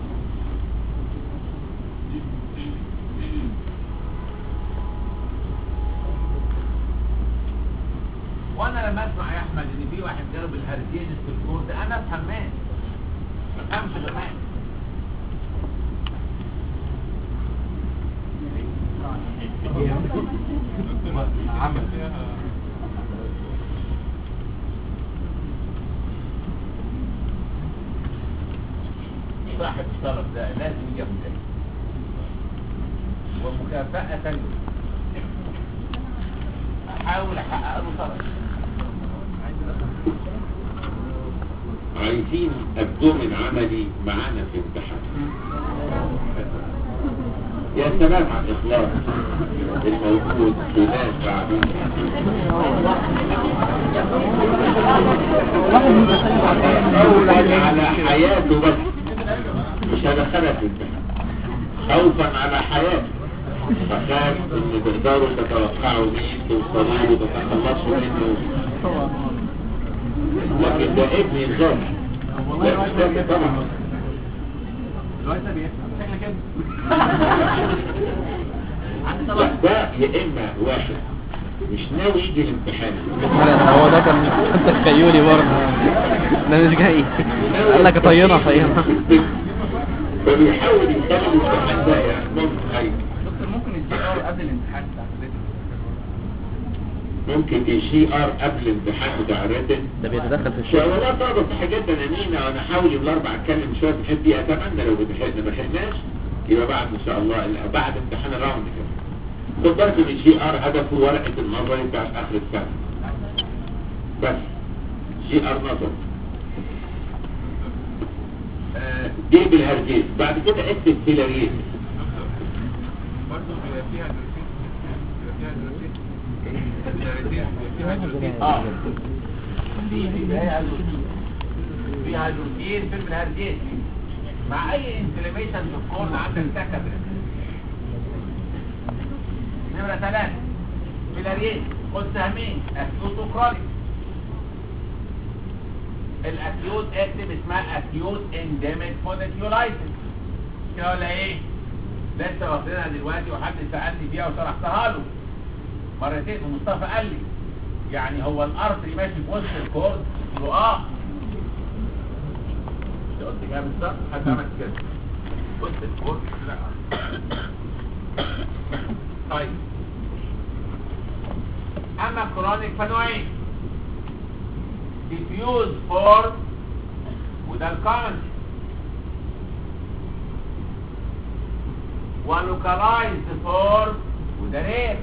وانا لما اسمع يا احمد ان في واحد ضرب الهرجيز في الكورد انا افهم ماس ما افهمش غير ماس عمل صاحب الشرف ده لازم يبدأ ومكافأة له احاول احقق له شرف عايزين ابدومن عملي معانا في امتحان يا سلام على الاخلاص الموجود في ناس بعدين على حياته بس مش هدخلها في الامتحان خوفا على حياته فخاف ان تقدروا تتوقعوا مين توصلوا له تتخلصوا منه لكن ده ابني الغالي ده مش فاكر طبعا الوقت ده بيفهم شكلك كده لا ده يا اما واحد مش ناوي يجي الامتحان هو ده كان تخيلي برضه ده مش جاي قال لك طينه طينه فبيحاول يخلي الامتحان ده يعني ممكن أي- دكتور ممكن الجي ار قبل الامتحان بتاع الريتم ممكن الجي ار قبل الامتحان بتاع الريتن ده بيتدخل في الشغل والله طبعا صح جدا يا مينا انا حاول يوم الاربعاء اتكلم شويه في الحته دي اتمنى لو بتحقنا ما لحقناش يبقى بعد ان شاء الله بعد امتحان الراوند كده خد بالك ان الجي ار هدفه ورقه النظري بتاع اخر السنه بس جي ار نظر آه، جيب الهرجيز بعد كده اكتب فيلاريز برضه بيبقى فيها هيدروسين بيبقى فيها هيدروسين اه في في هي هيدروجين في هيدروجين في الهرجين مع اي انفلاميشن في الكورن عندك سكتر نمرة ثلاثة فيلاريين خد سهمين اكيوت وكرونيك الاكيوت اكتب اسمها اكيوت انديميك فونيكيولايتس كده ولا ايه؟ لسه واخدينها دلوقتي وحد سألني فيها وشرحتها له مرتين ومصطفى قال لي يعني هو الارتري ماشي في وسط الكورد قلت له اه مش قلت كده بالظبط حد عمل كده وسط الكورد لا طيب اما كرونيك فنوعين ديفيوز فورم وده الكومن ولوكالايزد فورم وده رير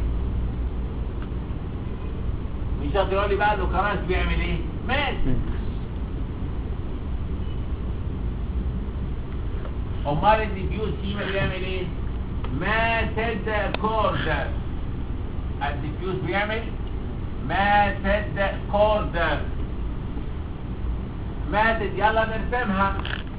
مش هتقول لي بقى اللوكالايز بيعمل ايه مات امال الديفيوز كيما بيعمل ايه ماتد كوردر الديفيوز بيعمل ماتد كوردر ماتت يلا نرسمها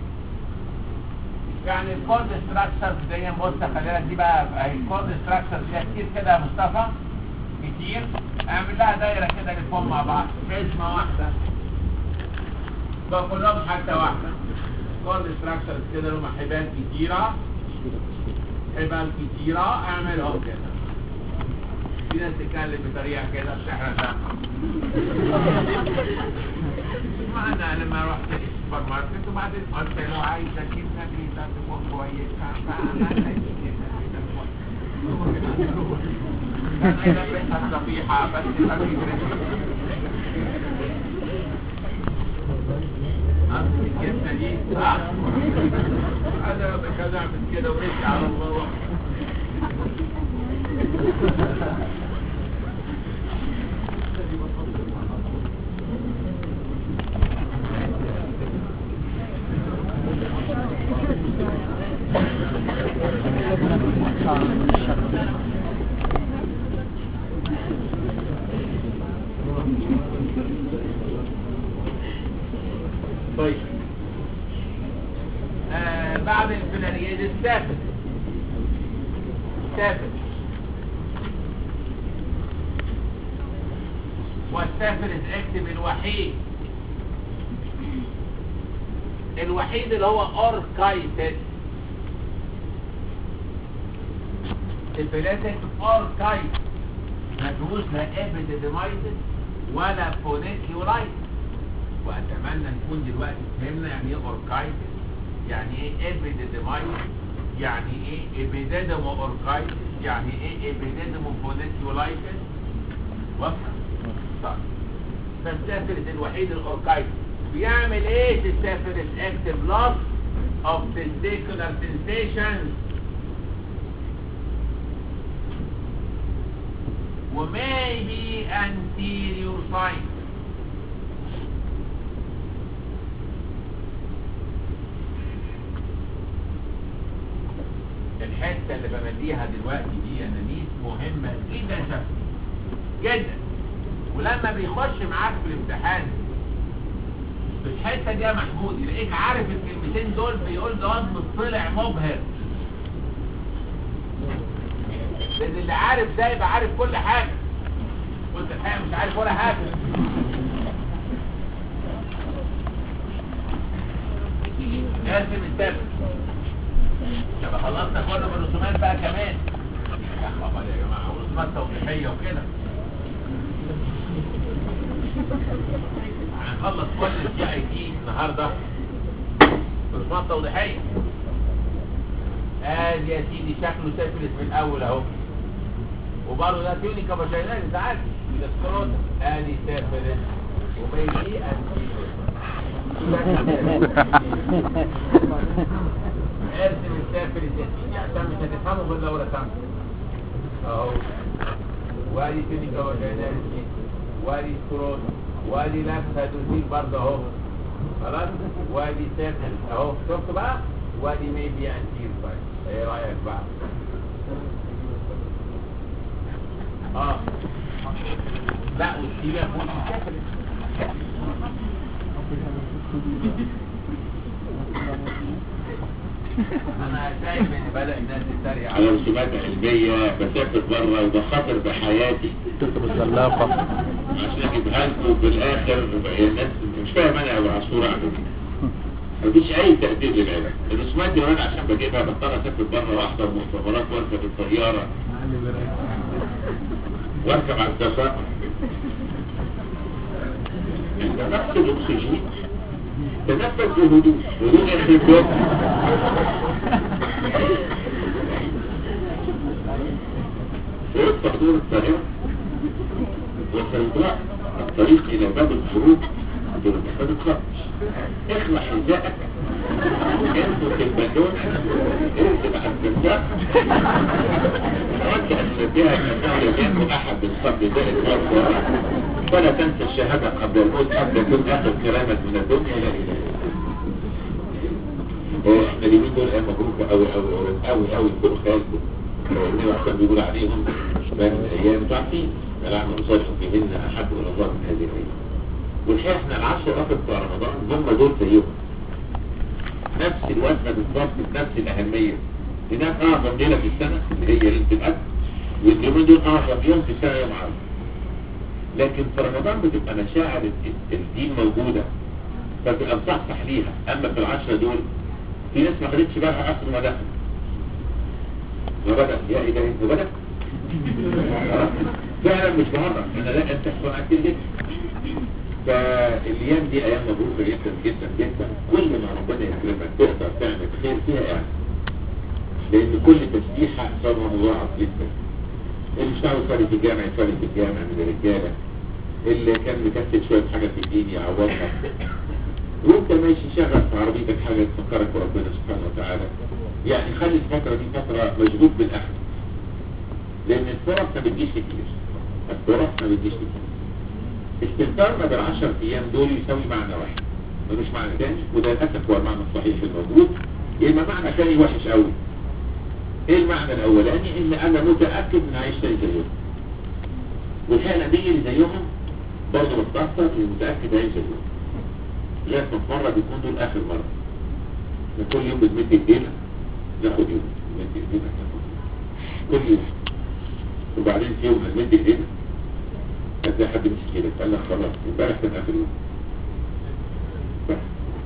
يعني الكورد ستراكشرز دي بص خلينا دي بقى اهي الكورد ستراكشرز دي كتير كده يا مصطفى كتير اعمل لها دايره كده نفهم مع بعض حزمه واحده بقى كلهم حته واحده كورد ستراكشرز كده لهم حبال كتيره حبال كتيره اعملهم كده في ناس تتكلم بطريقه كده بتحرق معنا لما رحت السوبر ماركت وبعدين قلت له عايز اجيب نبيذه تكون كويسه فانا عايز اجيب نبيذه كان يلبسها صبيحه بس خفيف الجبنه دي صح انا كذا اعمل كده ورجع على الله طيب آه بعد الفلانية دي السافل سافل والسافل الاكتب الوحيد الوحيد اللي هو اوركايتس الفلاتك اوركايتس ما فيهوش لا ابيديدمايتس ولا فونيكيولايتس واتمنى نكون دلوقتي فهمنا يعني ايه اوركايتس يعني ايه ابيديدمايتس يعني ايه ابيديدمو اوركايتس يعني ايه ابيديدمو فونيكيولايتس واضحه طيب فالسافرس الوحيد الاوركايتس بيعمل ايه السافرس اكتف loss of testicular sensations وmaybe anterior sign الحته اللي بمليها دلوقتي دي انانيس مهمه جدا شكل جدا ولما بيخش معاك في الامتحان في الحته دي يا محمود يلاقيك عارف الكلمتين دول بيقول ده وزن طلع مبهر لان اللي عارف ده يبقى عارف كل حاجه وانت الحقيقه مش عارف ولا حاجه ارسم السبب يبقى خلصنا كل الرسومات بقى كمان يا خبر يا جماعه ورسومات توضيحيه وكده هنخلص كل الجي اي تي النهارده رسومات توضيحيه ادي يا سيدي شكله سافلت من الاول اهو وبرضه ده تيونيكا بشاينال انت عارف ده سكروت ادي سافلت وبيجي ارسم السافل الجسيدي عشان مش هتفهمه غير لو رسمت اهو وادي تيونيكا بشاينال وادي سكروت وادي لابسه دوزين برضه اهو خلاص وادي سافل اهو شفت بقى وادي ميبي انتير باي ايه رايك بقى اه لا والسيبه فوق السافل انا شايف ان بدا الناس تتريق على رسومات علمية بسافر بره وبخاطر بحياتي تكتب الزلاقة عشان اجيبها لكم في الاخر هي الناس مش فاهم انا ابو عصفور اعمل ايه مفيش اي تقدير للعلم الرسومات دي انا عشان بجيبها بضطر اسافر بره واحضر مؤتمرات واركب الطياره واركب على السفر انت نفس الاكسجين تنفس بهدوء هدوء يخرب بيتك وقفت حضور الطريق وصلت الطريق الى باب الخروج دول ما تتخطش اخلع حذائك اربط البالون اركب على بقى قلت أن فيها أنه يجب أحد الصبر ذلك مرة فلا تنسى الشهادة قبل الموت حتى يكون آخر كلامك من الدنيا لا إله إلا الله احنا اليومين دول ايام مبروك قوي قوي قوي قوي فوق خيالكم النبي عشان بيقول عليهم ما من الايام انتوا عارفين العام صالح فيهن احب الى الله من هذه الايام والحقيقه احنا العشر الاخر بتوع رمضان هم دول زيهم نفس الوزنه بالظبط بنفس الاهميه هناك اعظم ليله في السنه اللي هي ليله القدر واليومين دول اعظم يوم في السنه يوم عرفه لكن في رمضان بتبقى مشاعر الدين موجوده فبتبقى بتصحصح ليها اما في العشره دول في ناس ما خدتش بالها اصلا ما دخل ما بدأ يا إلهي ما بدأ فعلا مش بهرب انا لا انت حصل كتير جدا فالايام دي ايام مبروكه جدا جدا جدا كل ما ربنا يكرمك تقدر تعمل خير فيها يعني لان كل تسبيحه ثمرها مضاعف جدا اللي اشتغل يصلي في الجامع يصلي في الجامع من الرجاله اللي كان مكسل شويه حاجه في الدين يعوضها وانت ماشي شغل في عربيتك حاجة تفكرك بربنا سبحانه وتعالى يعني خلي الفترة دي فترة مشغول بالأخذ لأن الفرص ما بتجيش كتير الفرص ما بتجيش كتير استمتارنا بالعشر أيام دول يساوي معنى واحد ملوش معنى تاني وده للأسف هو المعنى الصحيح الموجود إما معنى تاني وحش قوي إيه المعنى الأولاني إن أنا متأكد إن عايش تاني زيهم والحقيقة دي اللي زيهم برضه بتأثر اللي متأكد عايش زيهم لغاية ما في مرة بيكون دول آخر مرة احنا كل يوم بنمد ايدينا ناخد يوم نمد ايدينا ناخد يوم كل يوم وبعدين في يوم هنمد ايدينا هتلاقي حد مسك ايدك قال لك خلاص امبارح كان آخر يوم بس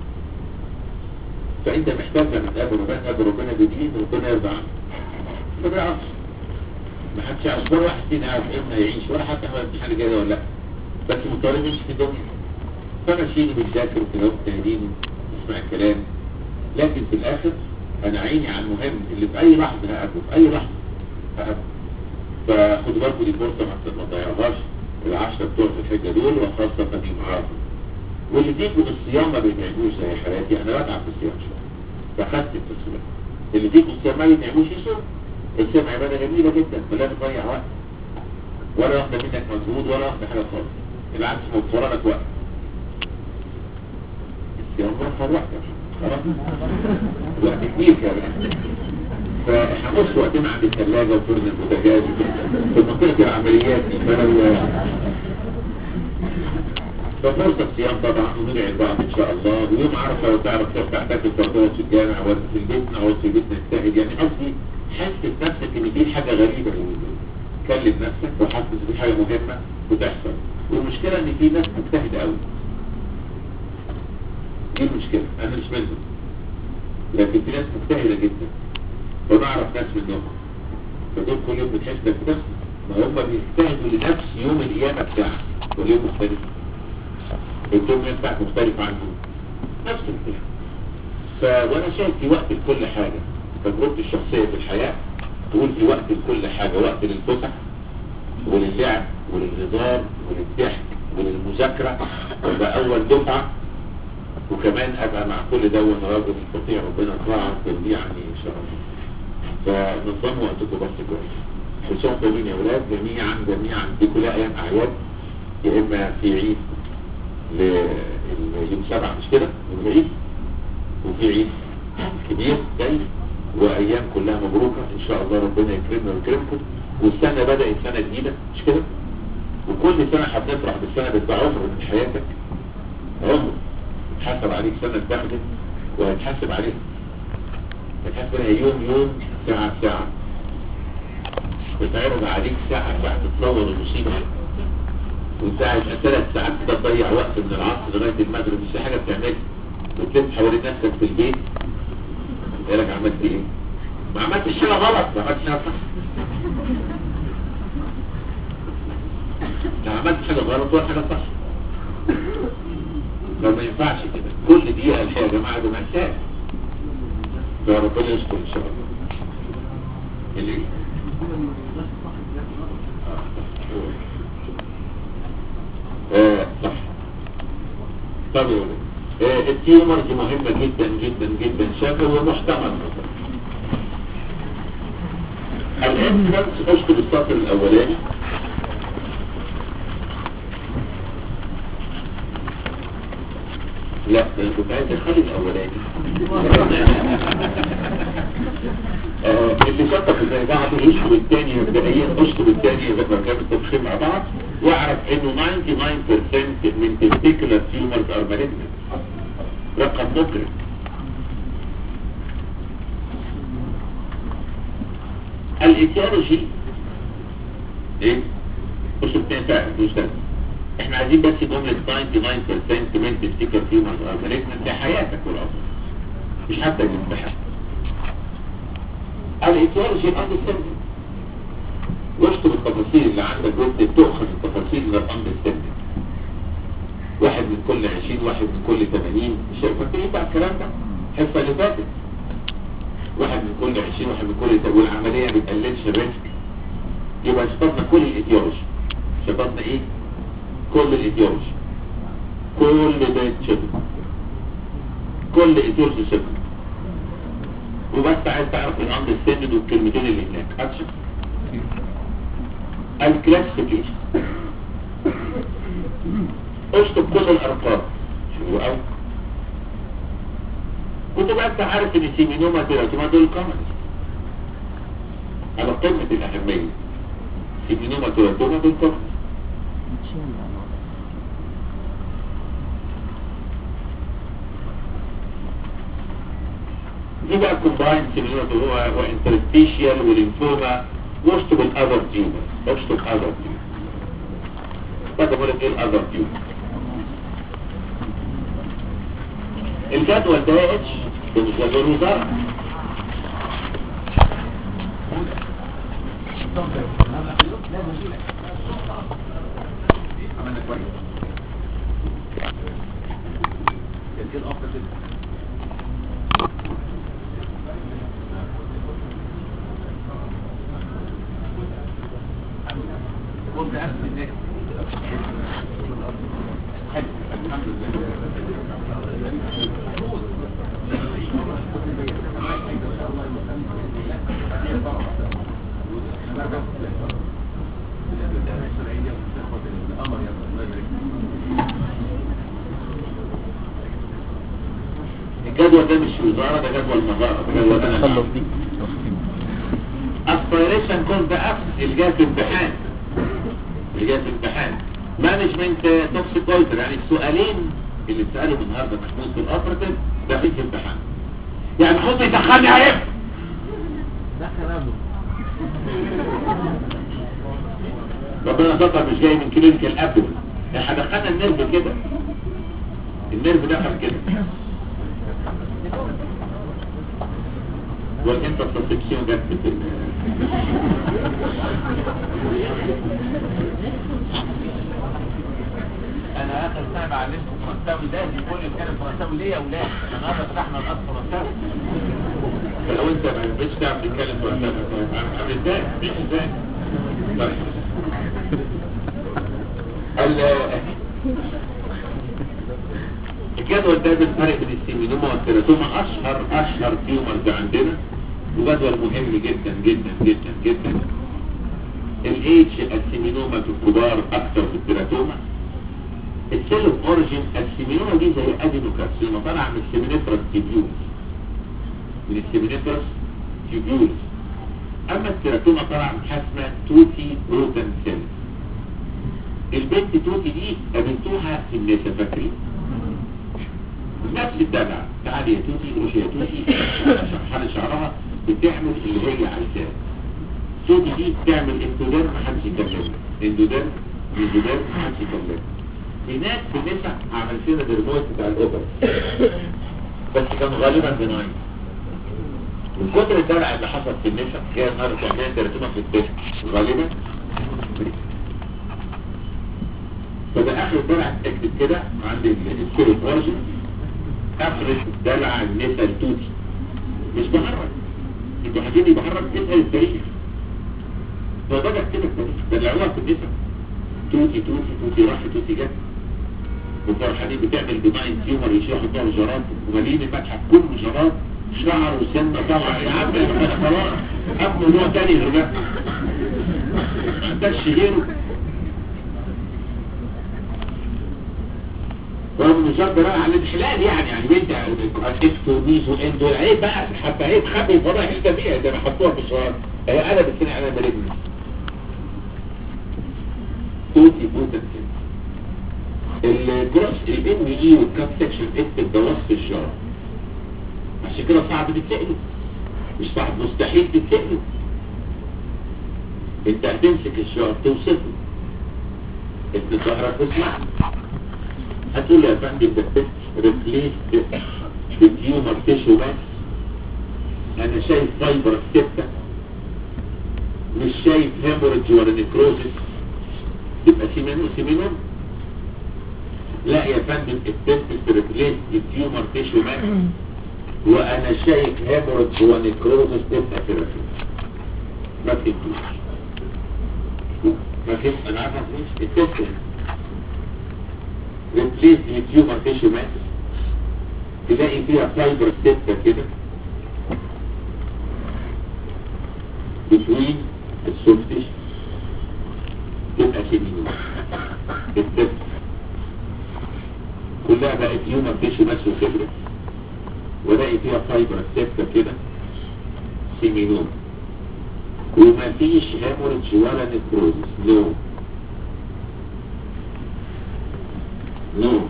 فأنت محتاج لما تقابل ربنا تقابل ربنا جديد وربنا يرضى عنك ما بيعرفش ما حدش يعرف ولا واحد فينا يعرف ايه يعيش ولا حتى هو الامتحان الجاي ده ولا لا بس مضطرين نمشي في الدنيا فماشيين بنذاكر وكده ومجتهدين نسمع الكلام لكن في الاخر انا عيني على المهم اللي في اي لحظه هقابله في اي لحظه هقابله فخدوا بالكم دي فرصه ما ما تضيعوهاش العشره بتوع في الحجه دول وخاصه في عرفه واللي فيكم الصيام ما بيتعبوش زي حالاتي انا بتعب في الصيام شويه فخدت التصوير اللي فيكم الصيام ما بيتعبوش يصوم الصيام عباده جميله جدا ولا بتضيع وقت ولا واخده منك مجهود ولا واخده حاجه خالص بالعكس موفره لك وقت الصيام وفر وقت خلاص وقت كبير كمان فهنص وقتنا عند الثلاجة وفرن البوتاجاز في منطقة العمليات دي فلو ففرصة الصيام طبعا وندعي البعض ان شاء الله ويوم عرفة لو تعرف تفتح تاكل برضوات في الجامع ولا في البيت نقعد في البيت نجتهد يعني قصدي حس بنفسك ان دي حاجة غريبة كلم نفسك وحاسس ان دي حاجة مهمة وتحصل والمشكلة ان في ناس مجتهدة قوي دي المشكلة انا مش منهم لكن في ناس مجتهدة جدا ونعرف ناس منهم فدول كل يوم بتحس انك بتحصل ما هم بيجتهدوا لنفس يوم القيامة بتاعك كل يوم مختلف اليوم بتاعك مختلف عنهم نفس الكلام ف وانا شايف في وقت لكل حاجة تجربتي الشخصية في الحياة تقول في وقت لكل حاجة وقت للفسح وللعب وللهزار وللضحك وللمذاكرة وابقى أول دفعة وكمان أبقى مع كل ده وأنا راجل مستطيع ربنا يطلع ترضي عني إن شاء الله فنظموا وقتكم بس كويس حسام طويل يا ولاد جميعا جميعا دي كلها أيام أعياد يا إما في عيد ليوم سبعة مش كده يوم العيد وفي عيد كبير جاي وأيام كلها مبروكة إن شاء الله ربنا يكرمنا ويكرمكم والسنة بدأت سنة جديدة مش كده وكل سنة هتفرح بالسنة بتبقى عمر من حياتك عمر حسب عليك سنة اتاخدت وهتحاسب عليها هتحاسب عليها يوم يوم ساعة ساعة بتعرض عليك ساعة ساعة تتصور المصيبة وانت قاعد ثلاث ساعات كده تضيع وقت من العصر لغاية المغرب مش حاجة بتعملها وتلف حوالين نفسك في البيت لك عملت ايه؟ ما عملتش حاجة غلط ما عملتش حاجة صح ما عملتش حاجة غلط ولا حاجة صح فما ينفعش كده كل دقيقة الحقيقة يا جماعة ده مأساة فربنا يستر ان شاء الله اللي آه صح طب يا ولد آه التيومر دي مهمة جدا جدا جدا شافه ومحتمل الانسلنس اشطب السطر الاولاني لا ده انا كنت عايز اخلي الاولاني آه، اللي شطب زي بعض يشطب الثاني مبدئيا اشطب الثاني زي ما كانوا التفخيم مع بعض واعرف انه 99% من testicular tumors are malignant رقم مقرف الايتيولوجي ايه مش بتنفع مش ده احنا عايزين بس جملة 99% من تستيكر تيومرز ار مالجنت دي حياتك والعمر مش حتى الامتحان الايتيولوجي الاندستندنج واشطب التفاصيل اللي عندك وانت تؤخذ التفاصيل من الاندستندنج واحد من كل 20 واحد من كل 80 مش فاكرين بقى الكلام ده الحصه اللي فاتت واحد من كل 20 واحد من كل والعمليه ما بتقللش الريسك يبقى شطبنا كل الايتيولوجي شطبنا ايه كل الايتيولوجي كل ده يتشطب كل ايتيولوجي شطب وبس عايز تعرف الامر السند والكلمتين اللي هناك اكشن الكلاسيفيكيشن اشطب كل الارقام شو قوي كنت بقى انت عارف ان السيمينوما تيراتوما دول كومنز على قمة الأهمية سيمينوما تيراتوما دول كومنز دي بقى كومباين سيمينوما هو وانترستيشيال ولينفوما واشطب الاذر تيومر اشطب اذر تيومر بدأ بقول لك ايه الاذر تيومر الجدول ده اتش ده مش جدول وزارة عملنا كويس كان كده افضل كده قلت أسف الناس حلو الحمد لله الجدول ده مش وزارة ده جدول مزارة ده جدول انا خلص دي اسبيريشن كنت افس اللي جاي في امتحان اللي جاي في امتحان مانجمنت توكسيكولتر يعني السؤالين اللي اتسالوا النهارده محمود في الاوبرتيف ده في امتحان يعني محمود بيدخلني عيب ربنا ستر مش جاي من كلينيكال ابدومن احنا دخلنا النيرف كده النيرف دخل كده والانترسبسيون جت في ال- انا اخر سنه بعلمكم فرنساوي ده بيقول لي كان فرنساوي ليه يا اولاد انا النهارده فتحنا الارض فرنساوي فلو انت ما بقتش تعرف تتكلم فرنساوي عامل ازاي؟ مش ازاي؟ طيب. ال- الجدول ده بالفرق بين السيمينوما والتيراتوما اشهر اشهر تيومرز عندنا وجدول مهم جدا جدا جدا جدا الاتش السيمينوما في الكبار اكثر في التيراتوما السيل اوف اوريجين السيمينوما دي زي ادينوكارسينوما طالعه من السيمينيفرس تيبيولز من السيمينيفرس تيبيولز اما التيراتوما طالعه من حاجه اسمها توتي بروتن سيل البنت توتي دي قابلتوها في النسا فاكرين نفس الدلع تعالي يا توتي روش يا توتي حال شعرها بتعمل اللي هي عايزاه توتي دي بتعمل اندودير محدش يكلمها اندودير اندودير محدش يكلمها هناك في النسا عمل فينا درموت بتاع الاوبر بس كان غالبا بناين من كتر الدلع اللي حصل في النسا جاي النهارده تعملها ترتمها في الدفع غالبا فده اخر دلع اكتب كده عند السيرو فورجن افرش دلع النسا التوتي مش بهرج انتوا عايزين بهرج اسال التاريخ فبدأ كده التاريخ دلعوها في النسا توتي توتي توتي راح توتي جت وفرحانين بتعمل بناين تيومر يشيل يحطها جراد ومالين المتحف كله جراد شعر وسنة طبعا يا عم احنا خلاص هات موضوع تاني غير ده ما عندكش غيره رغم النظام ده بقى على الانحلال يعني يعني بنت اكتو وميزو اندو عيب بقى حتى عيب خبي الفضائح الجميع ده حطوها في السؤال هي قلبت هنا على مريضنا توتي بوتن كده الجروس الام اي والكاب سكشن اكتب ده وصف الجار عشان كده صعب تتسأله مش صعب مستحيل تتسأله انت هتمسك الجار توصفه انت ظهرك واسمع هتقول يا فندم ده تست ريبليس بالتيومر تيشو بس انا شايف فايبر ستة مش شايف هيموريدج ولا نيكروزس يبقى سيمينو سيمينو لا يا فندم التست ريبليس بالتيومر تيشو بس وانا شايف هيموريدج ونيكروزس تبقى ثيرابي ما فهمتوش ما فهمت انا عارف ما فهمتش التست ريبليس التيومر تيشو ماس تلاقي فيها فايبر ستة كده بتوين السولفيش تبقى سيمينو التست كلها بقى تيومر تيشو ماس وكبرت ولاقي فيها فايبر ستة كده سيمينوم وما فيش هيموريدج ولا نكروزس نو نو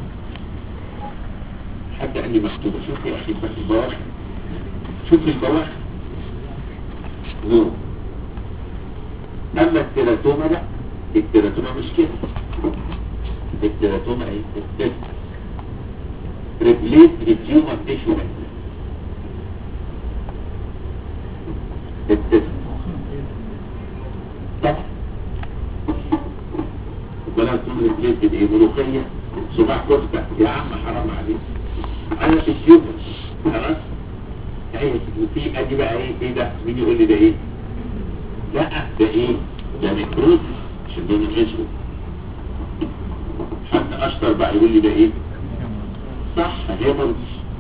حتى قال لي مكتوبة شوف يا أخي بس البواخر شوف البواخر نو أما التيراتوما لا التيراتوما مش كده التيراتوما ايه التست ريبليس التيومر تيشو التست طبعا ولا تكون ريبليس بايه ملوخيه صباع كفته يا عم حرام عليك انا في الشبه خلاص ايه وفي ادي بقى ايه ايه ده مين يقول لي ده ايه لا ده ايه ده نكروز عشان ده من اسمه حد اشطر بقى يقول لي ده ايه صح هيمرز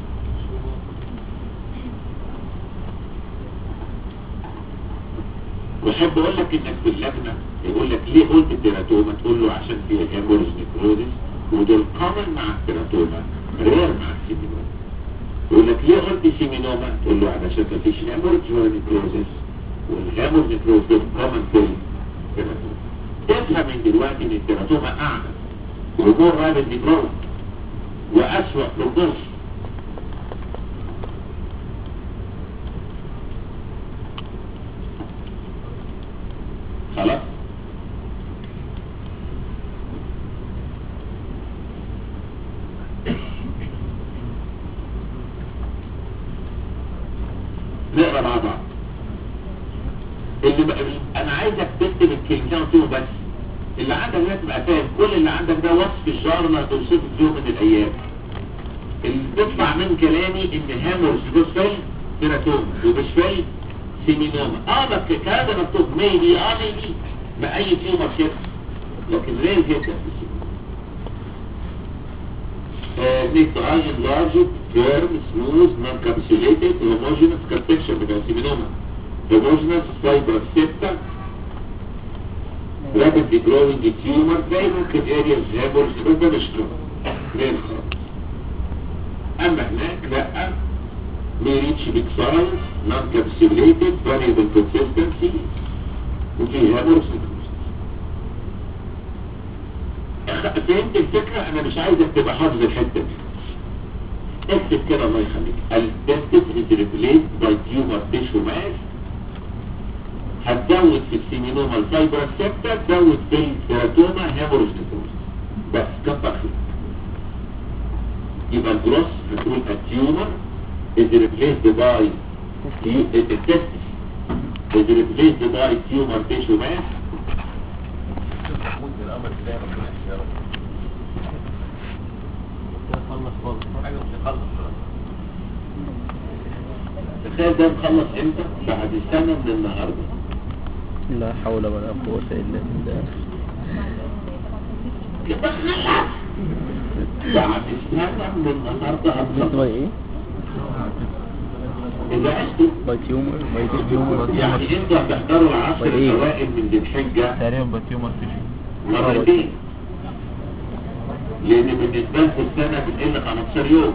واحب اقول لك انك في اللجنه يقول لك ليه قلت التيراتوما تقول له عشان فيها هيمورز نكروزس ودول كومن مع التيراتوما رير مع السيمينوما يقول لك ليه قلت سيمينوما تقول له علشان مفيش هيمورز ولا نكروزس والهيمورز نكروز دول كومن في التيراتوما تفهم من دلوقتي ان التيراتوما اعلى ومور رابد نكروز واسوأ بروجنوز خلاص نقرا مع بعض اللي بقى انا عايزك تكتب الكلمتين فيهم بس اللي عندك ده تبقى فاهم كل اللي عندك ده وصف الجارنا توصفه في يوم من الايام اللي بيطلع من كلامي ان هامورز جوسفيل تيراتوم وبشفيل سيمينوما اه بس الكلام ده مكتوب ميبي اه ميبي ما اي تيومر كده لكن غير كده نيكت ايجن لارج فيرم سموث نون كابسوليتد هوموجينس كابتكشن بتاع سيمينوما هوموجينس فايبر ستة rapidly growing tumor زي ممكن areas هامورز بس ده مش كده غير خالص اما هناك لا may reach big size non-capsulated variable consistency وفي هامورز فهمت الفكرة انا مش عايزك تبقى حافظ الحتة دي اكتب كده الله يخليك الدنتس is replaced by tumor tissue mass هتزود في السيمينوما الفايبر السبتة تزود في الكيراتوما هيموريج نيكروز بس كتر خير يبقى الجروس هتقول التيومر is replaced by the testis is replaced by tumor tissue mass محمود من امر الله ربنا يا رب خلص خالص حاجه مش هيخلص تخيل ده مخلص امتى بعد سنة من النهاردة لا حول ولا قوة إلا بالله كده خلاص بعد سنة من النهاردة اسمه هتخلص ايه؟ اذا عشتوا باي تيومر باي تيومر يعني انتوا هتحضروا العشر وإيه؟ الاوائل من ذي الحجه تقريبا بتيومر تيشو مرتين لان بالنسبه لكم السنه بتقل 15 يوم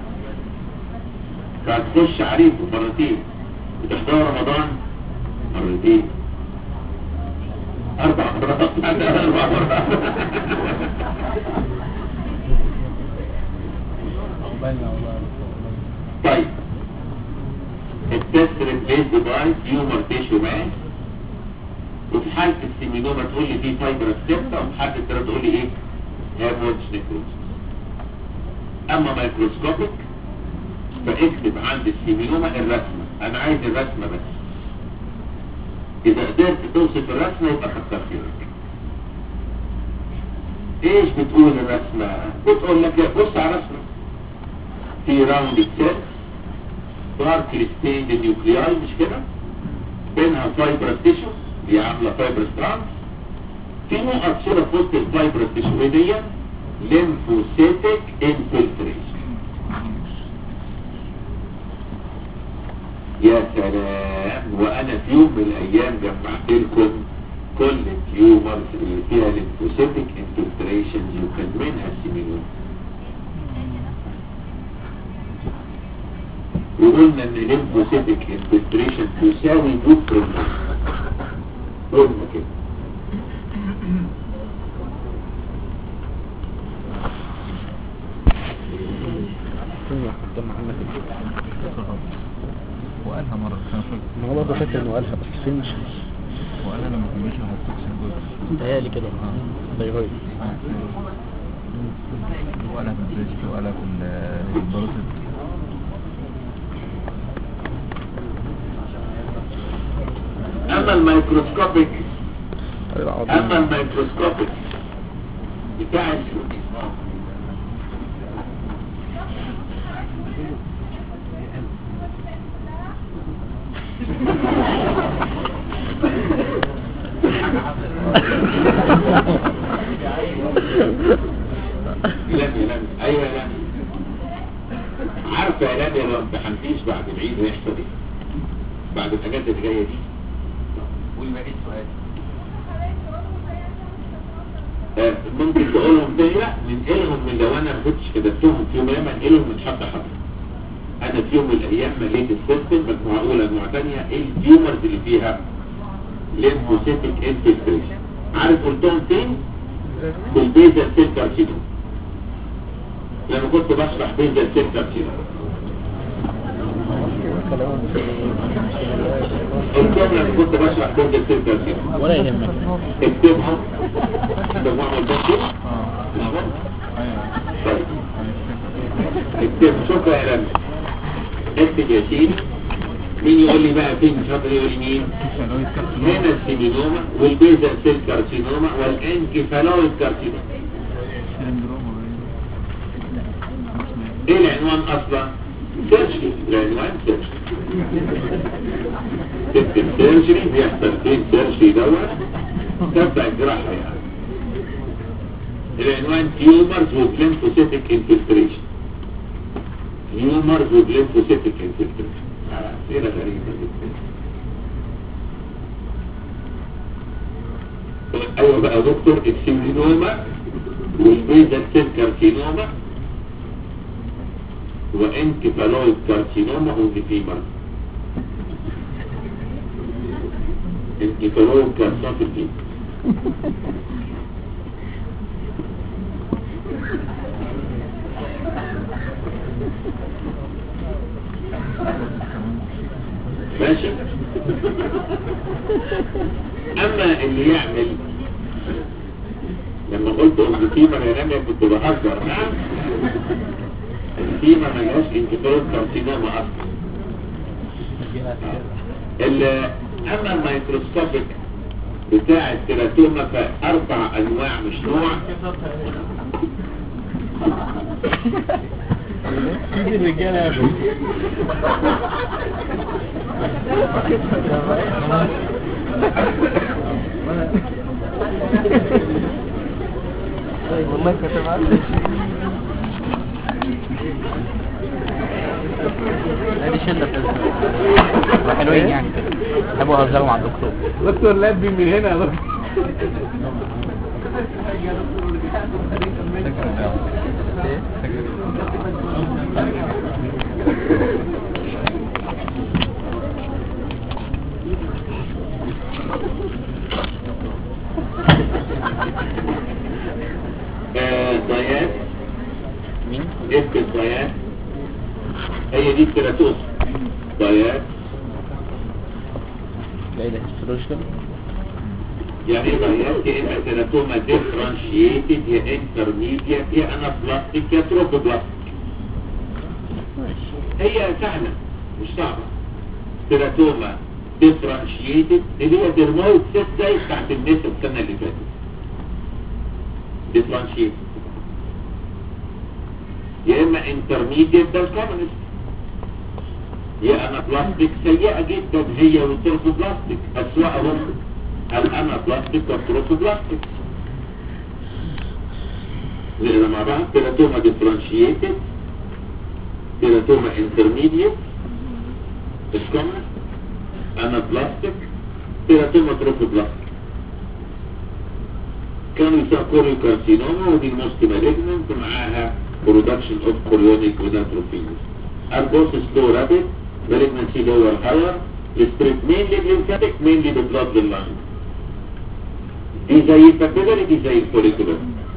فهتخش عليكم مرتين بتحضروا رمضان مرتين اربع مرات اربع مرات طيب التست ريبليس باي تيومر تيشو ماس وفي حالة السيمينوما تقول لي دي فايبرس سيبتا وفي حالة الترى تقول لي ايه هيرمونز نيكروز اما مايكروسكوبيك فاكتب عند السيمينوما الرسمة انا عايز الرسمة بس اذا قدرت توصف الرسمة يبقى كتر خيرك ايش بتقول الرسمة بتقول لك بص على الرسمة في راوند سيل دارك ستيند نيوكلياي مش كده بينها فايبرس تيشو دي عامله فايبرس ترانس في نقط صوره في وسط الفايبرس تيشو ايه دي ليمفوسيتك انفلتريشن يا سلام وانا في يوم من الايام جمعت لكم كل التيومرز اللي فيها ليمفوسيتك انفلتريشن وكان منها السيمينوما وقلنا ان الليمفوسيتك انفلتريشن تساوي بوترين قلنا كده وقالها مرة كان فاكر ما هو برضه فاكر انه قالها بس فين مش وقالها لما كان ماشي على التوكسين جوز متهيألي كده ثايرويد وقالها في البريست وقالها في ال- البروتين اما الميكروسكوبيك العظيم اما الميكروسكوبيك بتاع ال- لم لم ايوه لم عارفه يا لم لو امتحنتيش بعد العيد هيحصل ايه بعد الاجازه اللي جايه دي والباقي سؤال آه، ممكن تقولهم تاني لا ننقلهم من لو انا ما كنتش كتبتهم في يوم من الايام انقلهم من حبه حبه انا في يوم من الايام مليت السيستم مجموعه اولى مجموعه ثانيه ايه التيومرز اللي فيها ليمفوسيتك انفلتريشن عارف قلتهم فين؟ في البيزا سيل كارسينوم لما كنت بشرح بيزا سيل كارسينوم قلتهم لما كنت بشرح بيزا سيل كارسينوم ولا يهمك اكتبهم مجموعه من البشر اه ايوه طيب أيوة. اكتب شكرا يا لمي اكتب يا سيدي مين يقول لي بقى فين شاطر يقول لي مين كيفالويد كارسينوما هنا السيمينوما والبيزا سيل كارسينوما والانكفالويد كارسينوما سيندروم ايه العنوان اصلا سيرجري العنوان سيرجري تكتب سيرجري بيحصل فين سيرجري دوت تبدا الجراحه يعني العنوان تيومرز وبليمفوسيتك انفلتريشن تيومرز وبليمفوسيتك انفلتريشن اسئله غريبه جدا ايوه بقى يا دكتور السيمينوما والبيزا سيل كارسينوما وانكفالويد كارسينوما والفيمر انكفالويد كارسينوما في الفيمر ماشي اما اللي يعمل لما قلت انكفيمر يا رامي كنت بهزر نعم الفيمر ملهاش انكفالويد كارسينوما اصلا ال- اما الميكروسكوبيك بتاع التيراتوما فاربع انواع مش نوع سيدي الرجاله يا ابو والله كتب ادي شله حلوين يعني بحبوا يهزروا مع الدكتور دكتور لابي من هنا يا دكتور آه، ضيات مين؟ اسم الضيات هي دي التيراتوس ضيات ده ايه ده هيستولوجيكال يعني ايه ضيات يا اما تيراتوما ديفرنشيتد يا انترميديت يا انابلاستيك يا تروفوبلاستيك هي سهلة مش صعبة تيراتوما ديفرنشيتد اللي هي ديرمويد سيت زي بتاعت الناس السنة اللي فاتت ديفرنشيتد يا اما انترميديت ده الكومنست يا انابلاستيك سيئة جدا هي والتروفوبلاستيك اسوأهم الانابلاستيك والتروفوبلاستيك نقرا مع بعض تيراتوما ديفرنشيتد تيراتوما انترميديت الكومنست انابلاستيك تيراتوما تروفوبلاستيك كانوا يسمى كوريو كارسينوما ودي الموست مالجننت معاها برودكشن اوف كوريونيك وناتروفينز البوس سلو رابيد malignancy lower higher الستريت mainly lymphatic mainly the blood lung دي زي البابيلاري دي زي الفوليكولر